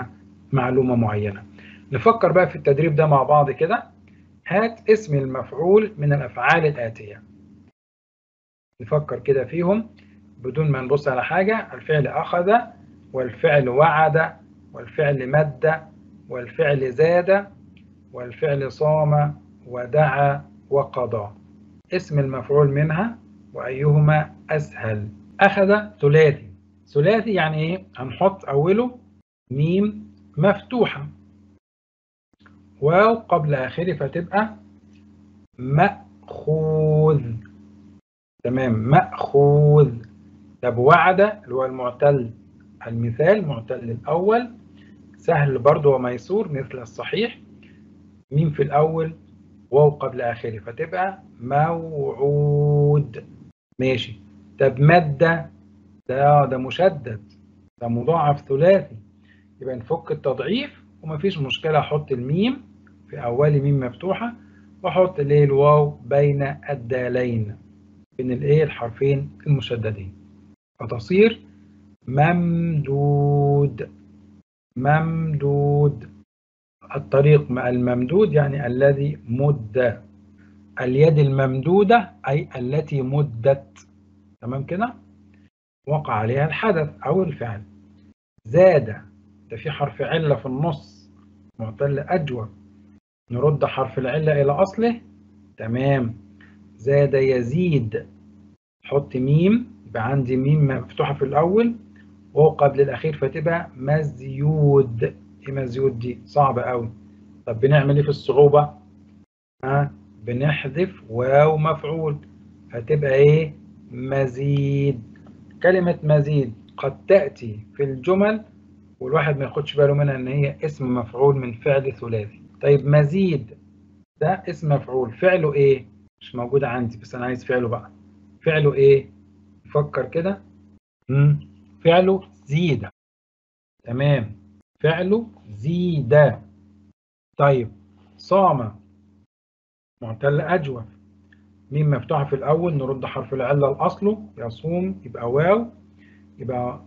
معلومة معينة نفكر بقى في التدريب ده مع بعض كده هات اسم المفعول من الأفعال الآتية نفكر كده فيهم بدون ما نبص على حاجة الفعل أخذ والفعل وعد والفعل مد والفعل زاد والفعل صام ودعا وقضى اسم المفعول منها وأيهما أسهل أخذ ثلاثي ثلاثي يعني إيه؟ هنحط أوله ميم مفتوحة واو قبل آخره فتبقى مأخوذ تمام مأخوذ طب وعد اللي هو المعتل المثال معتل الأول سهل برضه وميسور مثل الصحيح ميم في الأول واو قبل آخره فتبقى موعود ماشي طب مادة ده ده مشدد ده مضاعف ثلاثي يبقى نفك التضعيف ومفيش مشكلة أحط الميم في أول ميم مفتوحة وأحط الايه الواو بين الدالين بين الايه الحرفين المشددين فتصير ممدود ممدود الطريق مع الممدود يعني الذي مد اليد الممدودة أي التي مدت تمام كده وقع عليها الحدث أو الفعل زاد ده في حرف علة في النص معتل أجوب نرد حرف العلة إلى أصله تمام زاد يزيد حط ميم يبقى عندي ميم مفتوحة في الأول وهو قبل الأخير فتبقى مزيود إيه مزيود دي صعبة قوي طب بنعمل إيه في الصعوبة؟ ها بنحذف واو مفعول هتبقى إيه؟ مزيد كلمة مزيد قد تأتي في الجمل والواحد ما ياخدش باله منها إن هي اسم مفعول من فعل ثلاثي طيب مزيد ده اسم مفعول فعله إيه؟ مش موجود عندي بس أنا عايز فعله بقى فعله إيه؟ فكر كده فعله زيد تمام فعله زيد طيب صام معتل أجوف ميم مفتوحة في الأول نرد حرف العلة لأصله يصوم يبقى واو يبقى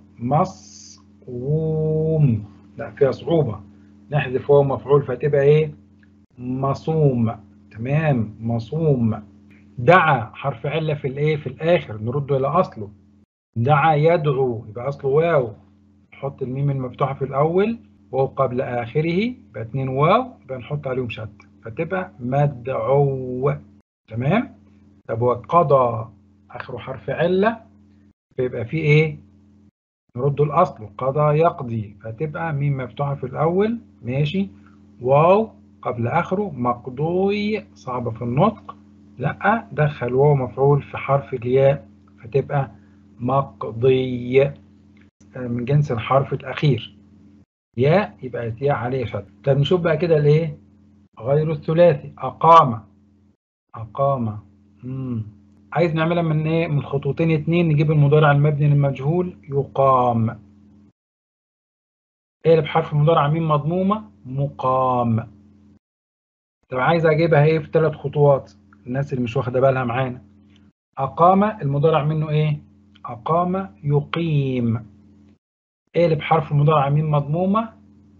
مصوم لا فيها صعوبة نحذف واو مفعول فتبقى إيه مصوم تمام مصوم دعا حرف علة في الإيه في الآخر نرده إلى أصله دعا يدعو يبقى أصله واو نحط الميم المفتوحة في الأول واو قبل آخره يبقى اتنين واو يبقى نحط عليهم شد فتبقى مدعو تمام طب وقضى آخره حرف علة فيبقى فيه إيه نرد الأصل قضى يقضي فتبقى ميم مفتوحة في الأول ماشي واو قبل آخره مقضوي صعبة في النطق لأ دخل واو مفعول في حرف الياء فتبقى مقضي من جنس الحرف الأخير ياء يبقى ياء عليه شد طب نشوف بقى كده الايه غير الثلاثي أقام أقام مم. عايز نعملها من ايه من خطوتين اتنين نجيب المضارع المبني للمجهول يقام اقلب حرف المضارع ميم مضمومة مقام طب عايز اجيبها ايه في ثلاث خطوات الناس اللي مش واخده بالها معانا أقام المضارع منه ايه أقام يقيم اقلب حرف المضارع ميم مضمومة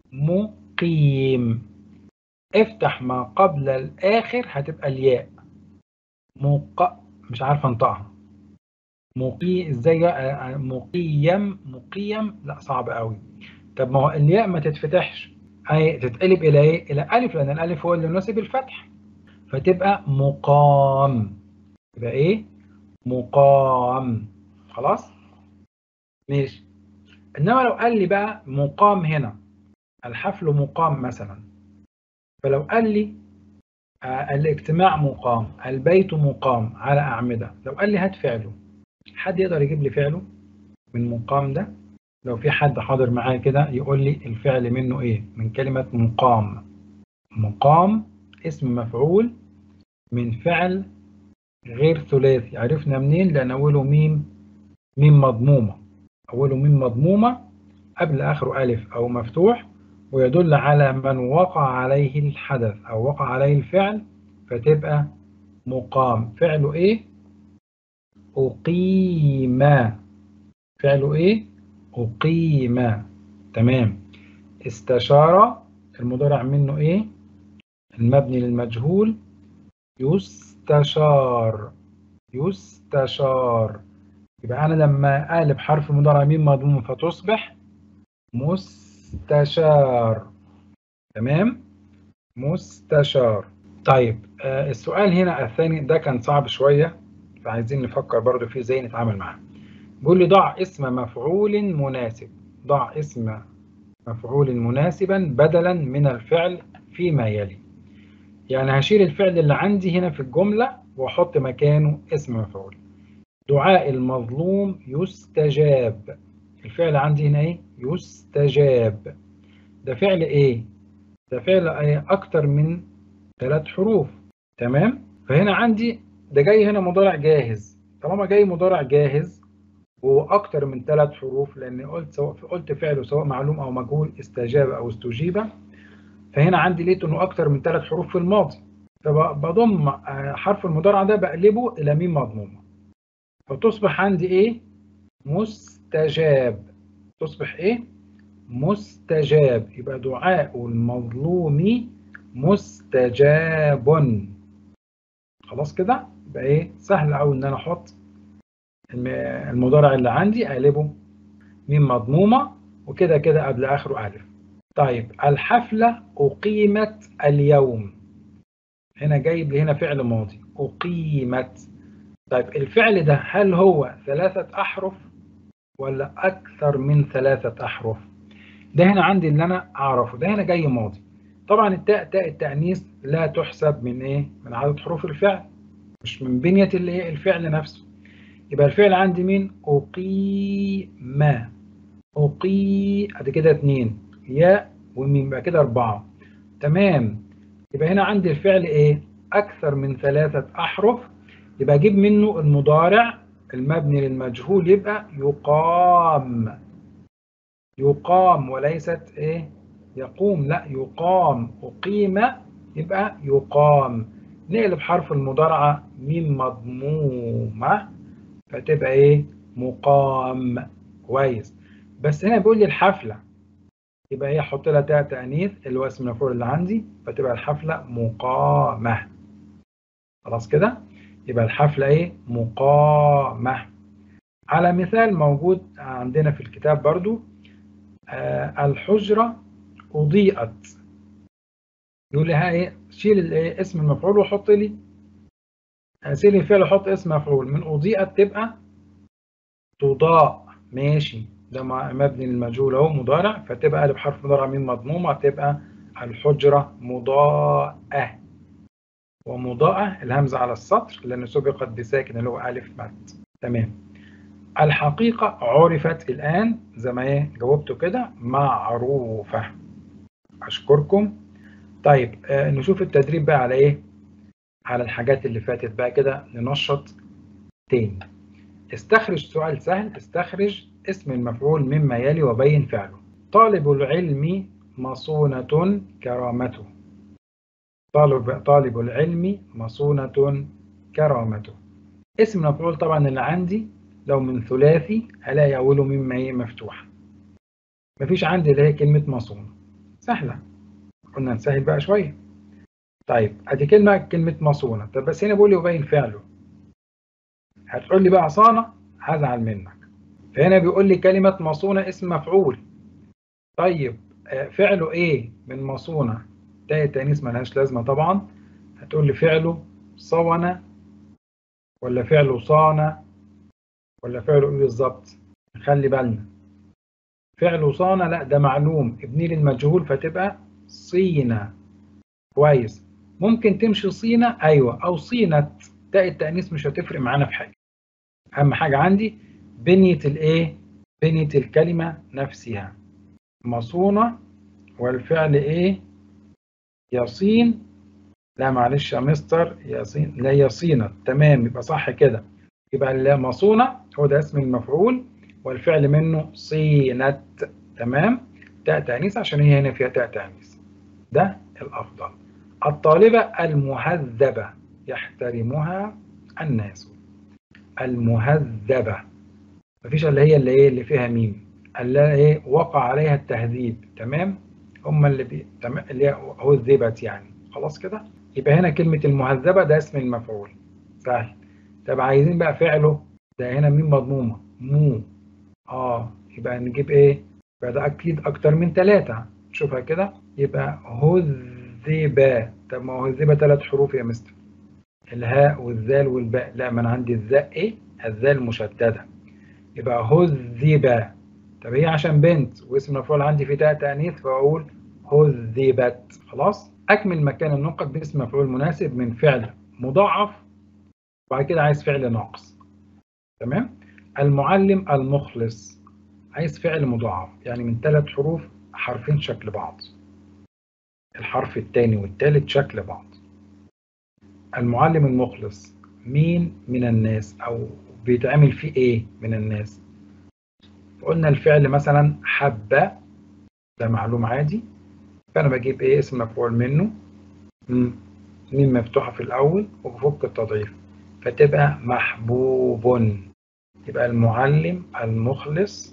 مقيم افتح ما قبل الآخر هتبقى الياء مق مش عارف انطقها مقي ازاي مقيم مقيم لا صعب قوي طب ما هو الياء ما تتفتحش هي تتقلب الى ايه الى الف لان الالف هو اللي يناسب الفتح فتبقى مقام يبقى ايه مقام خلاص ماشي انما لو قال لي بقى مقام هنا الحفل مقام مثلا فلو قال لي آه الاجتماع مقام البيت مقام على أعمدة لو قال لي هات فعله حد يقدر يجيب لي فعله من مقام ده لو في حد حاضر معايا كده يقول لي الفعل منه ايه من كلمة مقام مقام اسم مفعول من فعل غير ثلاثي عرفنا منين لأن أوله ميم ميم مضمومة أوله ميم مضمومة قبل آخره ألف أو مفتوح ويدل على من وقع عليه الحدث أو وقع عليه الفعل فتبقى مقام فعله إيه؟ أقيم فعله إيه؟ أقيم تمام استشار المضارع منه ايه المبني للمجهول يستشار يستشار يبقى انا لما اقلب حرف المضارع ميم مضموم فتصبح مستشار تمام مستشار طيب آه السؤال هنا الثاني ده كان صعب شويه فعايزين نفكر برضو فيه ازاي نتعامل معاه بيقول لي ضع اسم مفعول مناسب ضع اسم مفعول مناسبا بدلا من الفعل فيما يلي يعني هشيل الفعل اللي عندي هنا في الجملة واحط مكانه اسم مفعول دعاء المظلوم يستجاب الفعل عندي هنا ايه يستجاب ده فعل ايه ده فعل ايه اكتر من ثلاث حروف تمام فهنا عندي ده جاي هنا مضارع جاهز طالما جاي مضارع جاهز وهو اكتر من ثلاث حروف لان قلت سواء قلت فعله سواء معلوم او مجهول استجاب او استجيب فهنا عندي لقيت انه اكتر من ثلاث حروف في الماضي فبضم حرف المضارع ده بقلبه الى ميم مضمومه فتصبح عندي ايه مستجاب تصبح ايه مستجاب يبقى دعاء المظلوم مستجاب خلاص كده يبقى ايه سهل قوي ان انا احط المضارع اللي عندي اقلبه ميم مضمومه وكده كده قبل اخره الف طيب الحفله اقيمت اليوم هنا جايب لي هنا فعل ماضي اقيمت طيب الفعل ده هل هو ثلاثه احرف ولا اكثر من ثلاثه احرف ده هنا عندي اللي انا اعرفه ده هنا جاي ماضي طبعا التاء تاء التانيث لا تحسب من ايه من عدد حروف الفعل مش من بنيه الايه الفعل نفسه يبقى الفعل عندي مين أقيم أقي ادي كده اتنين ياء وميم يبقى كده أربعة تمام يبقى هنا عندي الفعل إيه أكثر من ثلاثة أحرف يبقى أجيب منه المضارع المبني للمجهول يبقى يقام يقام وليست إيه يقوم لا يقام أقيم يبقى يقام نقلب حرف المضارعة ميم مضمومة فتبقى ايه مقام كويس بس هنا بيقول لي الحفله يبقى ايه احط لها تاء تانيث اللي هو اسم المفعول اللي عندي فتبقى الحفله مقامه خلاص كده يبقى الحفله ايه مقامه على مثال موجود عندنا في الكتاب برضو آه الحجره اضيئت يقول لي ها ايه شيل اسم المفعول وحط لي هسيب الفعل احط اسم مفعول من اضيئت تبقى تضاء ماشي ده مبني للمجهول اهو مضارع فتبقى الف حرف مضارع ميم مضمومه تبقى الحجره مضاءه ومضاءه الهمزه على السطر لان سبقت بساكن اللي هو الف مد تمام الحقيقه عرفت الان زي ما ايه جاوبته كده معروفه اشكركم طيب آه نشوف التدريب بقى على ايه على الحاجات اللي فاتت بقى كده ننشط تاني استخرج سؤال سهل استخرج اسم المفعول مما يلي وبين فعله طالب العلم مصونة كرامته طالب طالب العلم مصونة كرامته اسم المفعول طبعا اللي عندي لو من ثلاثي هلاقي أوله مما هي مفتوحة مفيش عندي اللي هي كلمة مصونة سهلة قلنا نسهل بقى شوية طيب ادي كلمه كلمه مصونه طب بس هنا بيقول لي وبين فعله هتقول لي بقى صانه هزعل منك فهنا بيقول لي كلمه مصونه اسم مفعول طيب فعله ايه من مصونه تاء التانيث ملهاش لازمه طبعا هتقول لي فعله صون ولا فعله صان ولا فعله ايه بالظبط خلي بالنا فعله صان لا ده معلوم ابني للمجهول فتبقى صينه كويس ممكن تمشي صينة أيوة أو صينة تاء التأنيث مش هتفرق معانا في حاجة أهم حاجة عندي بنية الإيه؟ بنية الكلمة نفسها مصونة والفعل إيه؟ يصين لا معلش يا مستر يصين لا يصينة تمام يبقى صح كده يبقى مصونة هو ده اسم المفعول والفعل منه صينة تمام تاء تأنيث عشان هي هنا فيها تاء تأنيث ده الأفضل الطالبة المهذبة يحترمها الناس المهذبة مفيش اللي هي اللي ايه اللي فيها ميم اللي ايه وقع عليها التهذيب تمام هم اللي بي... اللي هو الذبت يعني خلاص كده يبقى هنا كلمة المهذبة ده اسم المفعول سهل طب عايزين بقى فعله ده هنا مين مضمومة مو اه يبقى نجيب ايه يبقى ده اكيد اكتر من ثلاثة شوفها كده يبقى هذبة طب ما هو هذبة ثلاث حروف يا مستر الهاء والذال والباء لا ما انا عندي الذاء ايه الذال مشددة يبقى هذبة طب هي عشان بنت واسم المفعول عندي في تاء تانيث فاقول هذبت خلاص اكمل مكان النقط باسم مفعول مناسب من فعل مضاعف وبعد كده عايز فعل ناقص تمام المعلم المخلص عايز فعل مضاعف يعني من ثلاث حروف حرفين شكل بعض الحرف الثاني والثالث شكل بعض المعلم المخلص مين من الناس او بيتعمل فيه ايه من الناس قلنا الفعل مثلا حبة ده معلوم عادي فانا بجيب ايه اسم مفعول منه ميم مفتوحة في الاول وبفك التضعيف فتبقى محبوب يبقى المعلم المخلص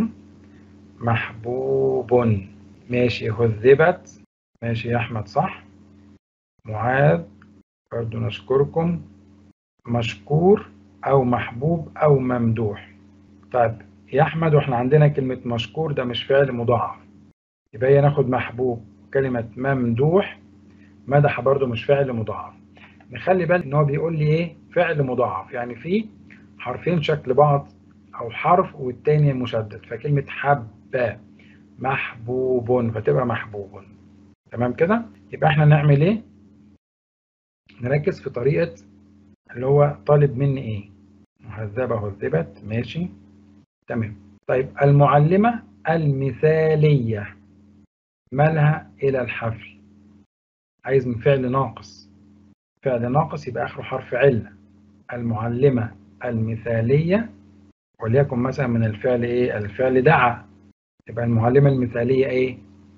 محبوب ماشي هذبت ماشي يا احمد صح معاذ برضو نشكركم مشكور او محبوب او ممدوح طيب يا احمد واحنا عندنا كلمة مشكور ده مش فعل مضاعف يبقى هي ناخد محبوب كلمة ممدوح مدح برضو مش فعل مضاعف نخلي بالك ان هو بيقول لي ايه فعل مضاعف يعني في حرفين شكل بعض او حرف والتاني مشدد فكلمة حبة محبوب فتبقى محبوب تمام كده يبقى احنا نعمل ايه نركز في طريقة اللي هو طالب مني ايه مهذبة هذبت ماشي تمام طيب المعلمة المثالية مالها إلى الحفل عايز من فعل ناقص فعل ناقص يبقى آخره حرف علة المعلمة المثالية وليكن مثلا من الفعل إيه الفعل دعا يبقى المعلمة المثالية إيه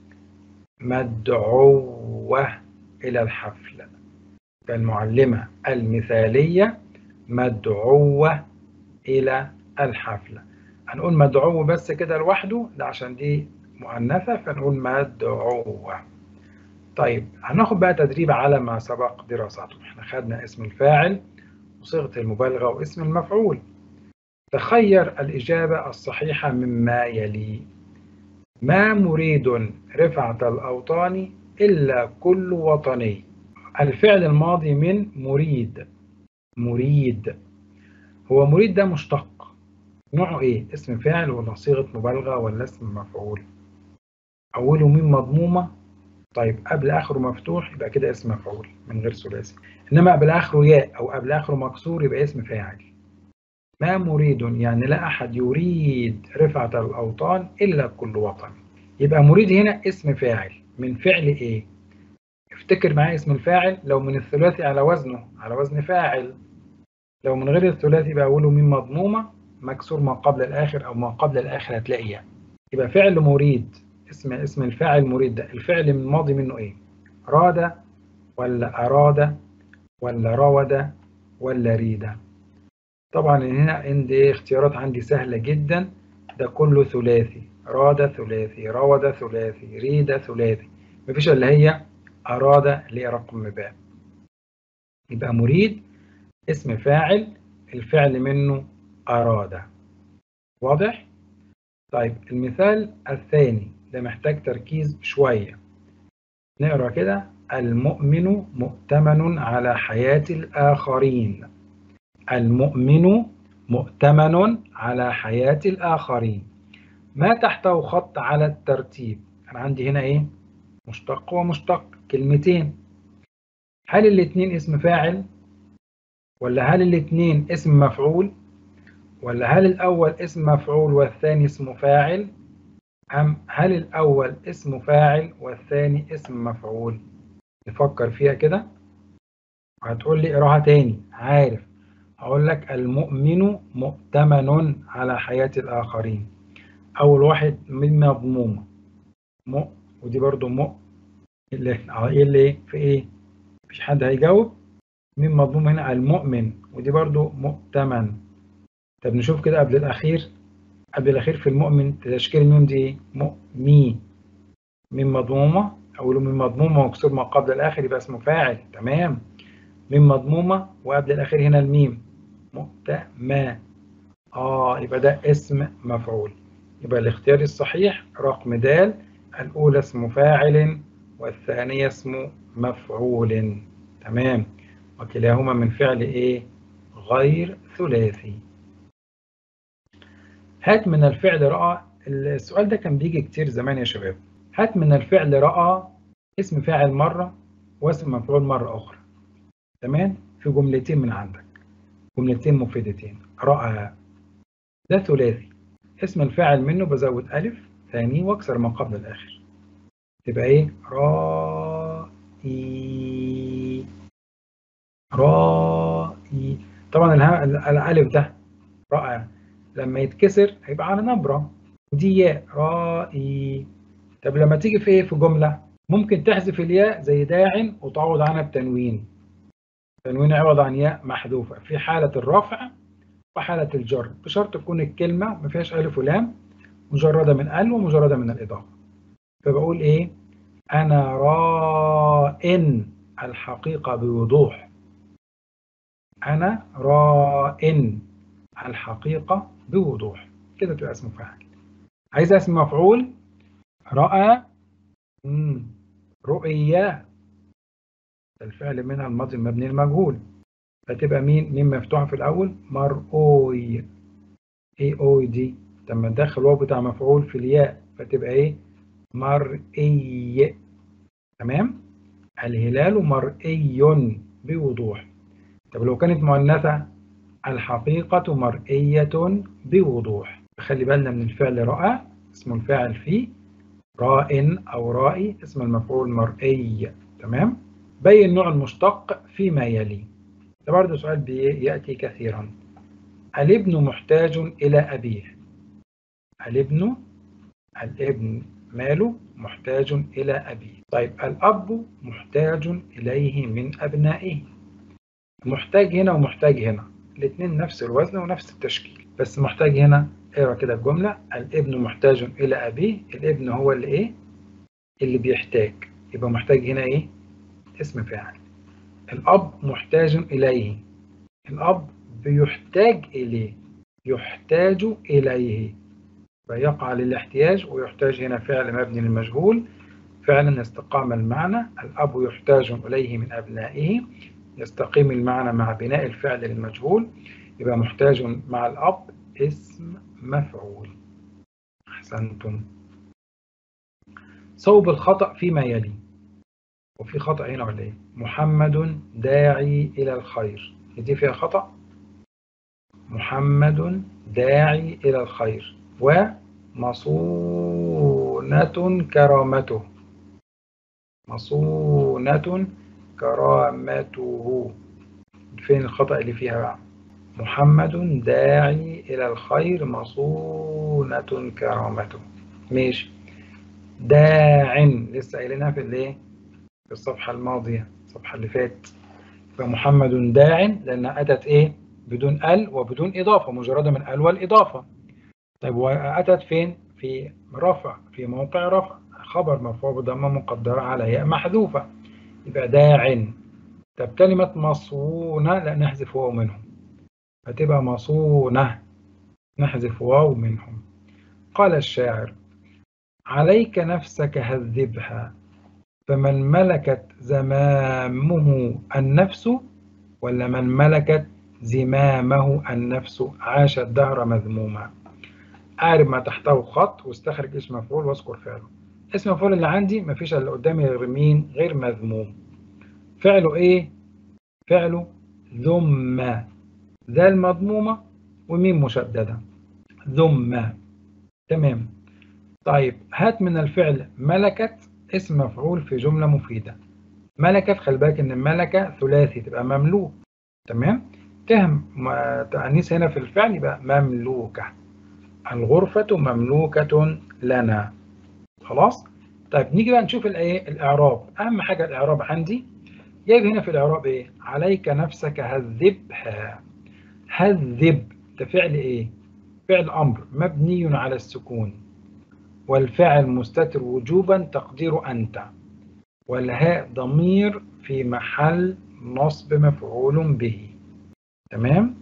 مدعوة إلى الحفل يبقى المعلمة المثالية مدعوة إلى الحفلة هنقول مدعو بس كده لوحده ده عشان دي مؤنثة فنقول مدعوة طيب هناخد بقى تدريب على ما سبق دراسته احنا خدنا اسم الفاعل وصيغة المبالغة واسم المفعول تخير الإجابة الصحيحة مما يلي ما مريد رفعة الأوطان إلا كل وطني الفعل الماضي من مريد مريد هو مريد ده مشتق نوعه ايه اسم فاعل ولا صيغة مبالغة ولا اسم مفعول أوله ميم مضمومة طيب قبل آخره مفتوح يبقى كده اسم مفعول من غير ثلاثي إنما قبل آخره ياء أو قبل آخره مكسور يبقى اسم فاعل ما مريد يعني لا أحد يريد رفعة الأوطان إلا كل وطن يبقى مريد هنا اسم فاعل من فعل إيه افتكر معايا اسم الفاعل لو من الثلاثي على وزنه على وزن فاعل لو من غير الثلاثي يبقى أوله ميم مضمومة مكسور ما قبل الآخر أو ما قبل الآخر هتلاقيها يبقى فعل مريد اسم اسم الفاعل مريد ده الفعل الماضي منه إيه راد ولا أراد ولا راود ولا ريد طبعا هنا عندي اختيارات عندي سهلة جدا ده كله ثلاثي راد ثلاثي راود ثلاثي ريد ثلاثي مفيش إلا هي أراد اللي هي رقم باء يبقى مريد اسم فاعل الفعل منه أراد واضح؟ طيب المثال الثاني ده محتاج تركيز شوية نقرأ كده المؤمن مؤتمن على حياة الآخرين المؤمن مؤتمن على حياة الآخرين ما تحته خط على الترتيب أنا عندي هنا إيه مشتق ومشتق كلمتين هل الاثنين اسم فاعل ولا هل الاثنين اسم مفعول ولا هل الأول اسم مفعول والثاني اسم فاعل أم هل الأول اسم فاعل والثاني اسم مفعول نفكر فيها كده وهتقول لي اقراها تاني عارف هقول لك المؤمن مؤتمن على حياة الآخرين أول واحد من مضمومة مؤ ودي برضو مؤ اللي ايه اللي ايه في ايه مفيش حد هيجاوب مين مضموم هنا المؤمن ودي برضو مؤتمن طب نشوف كده قبل الأخير قبل الأخير في المؤمن تشكيل الميم دي مؤمي ميم مضمومة أوله ميم مضمومة ومكسور ما قبل الآخر يبقى اسمه فاعل تمام ميم مضمومة وقبل الأخير هنا الميم مؤتمى آه يبقى ده اسم مفعول يبقى الاختيار الصحيح رقم د الأولى اسم فاعل والثانية اسم مفعول تمام وكلاهما من فعل إيه غير ثلاثي هات من الفعل رأى السؤال ده كان بيجي كتير زمان يا شباب هات من الفعل رأى اسم فاعل مرة واسم مفعول مرة أخرى تمام في جملتين من عندك جملتين مفيدتين رأى ده ثلاثي اسم الفاعل منه بزود ألف ثاني واكسر ما قبل الآخر تبقى إيه رائي رائي طبعا الألف ده رأى لما يتكسر هيبقى على نبرة ودي ياء رائي طب لما تيجي في ايه في جملة ممكن تحذف الياء زي داع وتعوض عنها بتنوين تنوين عوض عن ياء محذوفة في حالة الرفع وحالة الجر بشرط تكون الكلمة ما فيهاش ألف ولام مجردة من ال ومجردة من الإضافة فبقول إيه أنا رائن الحقيقة بوضوح أنا رائن الحقيقة بوضوح كده تبقى اسم فاعل عايز اسم مفعول رأى رؤيا الفعل منها الماضي المبني المجهول فتبقى مين مين مفتوحة في الأول مرؤوي ايه اوي دي لما ندخل واو بتاع مفعول في الياء فتبقى ايه مرئي تمام الهلال مرئي بوضوح طب لو كانت مؤنثة الحقيقة مرئية بوضوح خلي بالنا من الفعل رأى اسم الفاعل فيه راء أو رائي اسم المفعول مرئي تمام بين نوع المشتق فيما يلي ده برضه سؤال بيأتي كثيرا الابن محتاج إلى أبيه الابن الابن ماله محتاج إلى أبيه طيب الأب محتاج إليه من أبنائه محتاج هنا ومحتاج هنا الاثنين نفس الوزن ونفس التشكيل بس محتاج هنا اقرا كده الجملة الابن محتاج إلى أبيه الابن هو اللي إيه اللي بيحتاج يبقى محتاج هنا إيه اسم فاعل الأب محتاج إليه الأب بيحتاج إليه يحتاج إليه فيقع للاحتياج ويحتاج هنا فعل مبني للمجهول فعلا استقام المعنى الأب يحتاج إليه من أبنائه يستقيم المعنى مع بناء الفعل للمجهول يبقى محتاج مع الأب اسم مفعول أحسنتم صوب الخطأ فيما يلي وفي خطأ هنا ولا إيه؟ محمد داعي إلى الخير دي فيها خطأ محمد داعي إلى الخير ومصونة كرامته مصونة كرامته فين الخطأ اللي فيها بقى محمد داعي إلى الخير مصونة كرامته ماشي داع لسه قايلينها في الايه في الصفحة الماضية الصفحة اللي فاتت فمحمد داع لأنها أتت إيه بدون ال وبدون إضافة مجردة من ال والإضافة طيب وأتت فين في رفع في موقع رفع خبر مرفوع بضمة مقدرة على ياء محذوفة يبقى داع طب كلمة مصونة لا نحذف واو منهم فتبقى مصونة نحذف واو منهم قال الشاعر عليك نفسك هذبها فمن ملكت زمامه النفس ولا من ملكت زمامه النفس عاش الدهر مذموما أعرب ما تحته خط واستخرج اسم مفعول واذكر فعله اسم مفعول اللي عندي مفيش اللي قدامي غير مين غير مذموم فعله ايه فعله ذم ذا المضمومة وميم مشددة ذم تمام طيب هات من الفعل ملكت اسم مفعول في جملة مفيدة ملكت خلي بالك ان الملكة ثلاثي تبقى مملوك تمام تهم تأنيث هنا في الفعل يبقى مملوكة الغرفة مملوكة لنا خلاص طيب نيجي بقى نشوف الايه الاعراب اهم حاجة الاعراب عندي جايب هنا في الاعراب ايه عليك نفسك هذبها هذب ده فعل ايه فعل امر مبني على السكون والفعل مستتر وجوبا تقدير أنت والهاء ضمير في محل نصب مفعول به تمام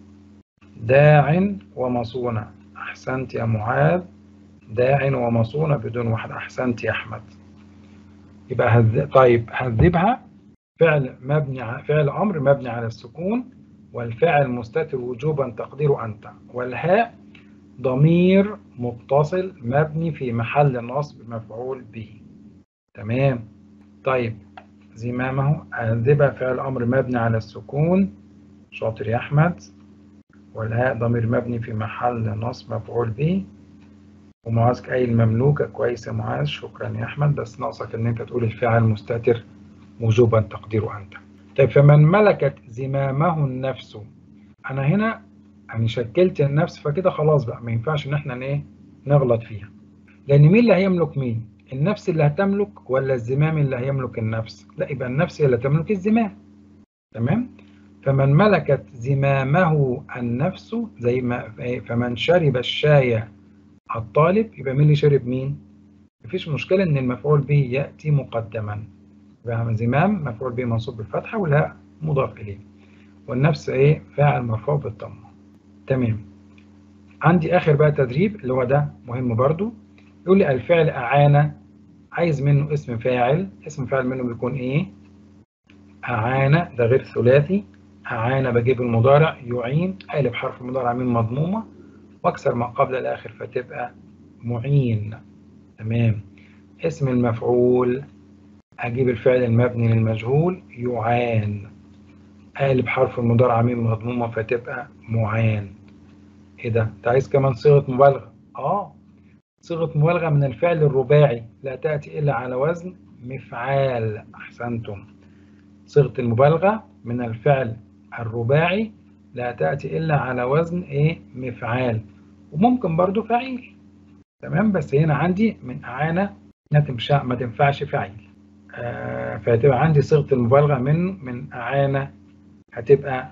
داع ومصونة أحسنت يا معاذ داع ومصونة بدون واحد أحسنت يا أحمد يبقى هذ... طيب هذبها فعل مبني ع... فعل أمر مبني على السكون والفعل مستتر وجوبا تقدير أنت والهاء ضمير متصل مبني في محل نصب مفعول به تمام طيب زمامه أهذبها فعل أمر مبني على السكون شاطر يا أحمد والهاء ضمير مبني في محل نصب مفعول به ومعاذ قايل مملوكة كويس يا معاذ شكرا يا أحمد بس ناقصك إن أنت تقول الفعل مستتر وجوبا تقديره أنت طيب فمن ملكت زمامه النفس أنا هنا يعني شكلت النفس فكده خلاص بقى ما ينفعش إن إحنا إيه نغلط فيها لأن مين اللي هيملك مين؟ النفس اللي هتملك ولا الزمام اللي هيملك النفس؟ لا يبقى النفس هي اللي تملك الزمام تمام؟ فمن ملكت زمامه النفس زي ما فمن شرب الشاي الطالب يبقى مين اللي شرب مين؟ مفيش مشكلة إن المفعول به يأتي مقدما يبقى زمام مفعول به منصوب بالفتحة والهاء مضاف إليه والنفس إيه؟ فاعل مرفوع بالضمة تمام عندي آخر بقى تدريب اللي هو ده مهم برضو يقول لي الفعل أعان عايز منه اسم فاعل اسم فاعل منه بيكون إيه؟ أعان ده غير ثلاثي أعان بجيب المضارع يعين قالب حرف المضارع من مضمومة واكسر ما قبل الآخر فتبقى معين تمام اسم المفعول أجيب الفعل المبني للمجهول يعان قالب حرف المضارع من مضمومة فتبقى معان إيه ده؟ أنت عايز كمان صيغة مبالغة؟ آه صيغة مبالغة من الفعل الرباعي لا تأتي إلا على وزن مفعال أحسنتم صيغة المبالغة من الفعل الرباعي لا تأتي إلا على وزن إيه مفعال وممكن برضو فعيل تمام بس هنا عندي من أعانة ما تنفع ما تنفعش فعيل آه فهتبقى عندي صيغة المبالغة من من أعانة هتبقى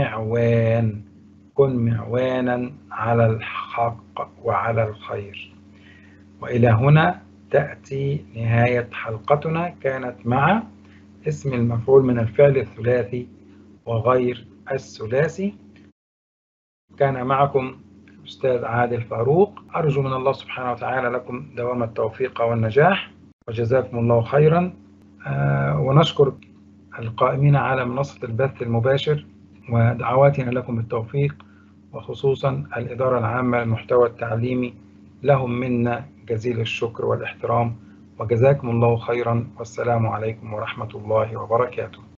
معوان كن معوانا على الحق وعلى الخير وإلى هنا تأتي نهاية حلقتنا كانت مع اسم المفعول من الفعل الثلاثي وغير الثلاثي كان معكم الأستاذ عادل فاروق أرجو من الله سبحانه وتعالى لكم دوام التوفيق والنجاح وجزاكم الله خيرا آه ونشكر القائمين على منصة البث المباشر ودعواتنا لكم بالتوفيق وخصوصا الإدارة العامة للمحتوى التعليمي لهم منا جزيل الشكر والاحترام وجزاكم الله خيرا والسلام عليكم ورحمة الله وبركاته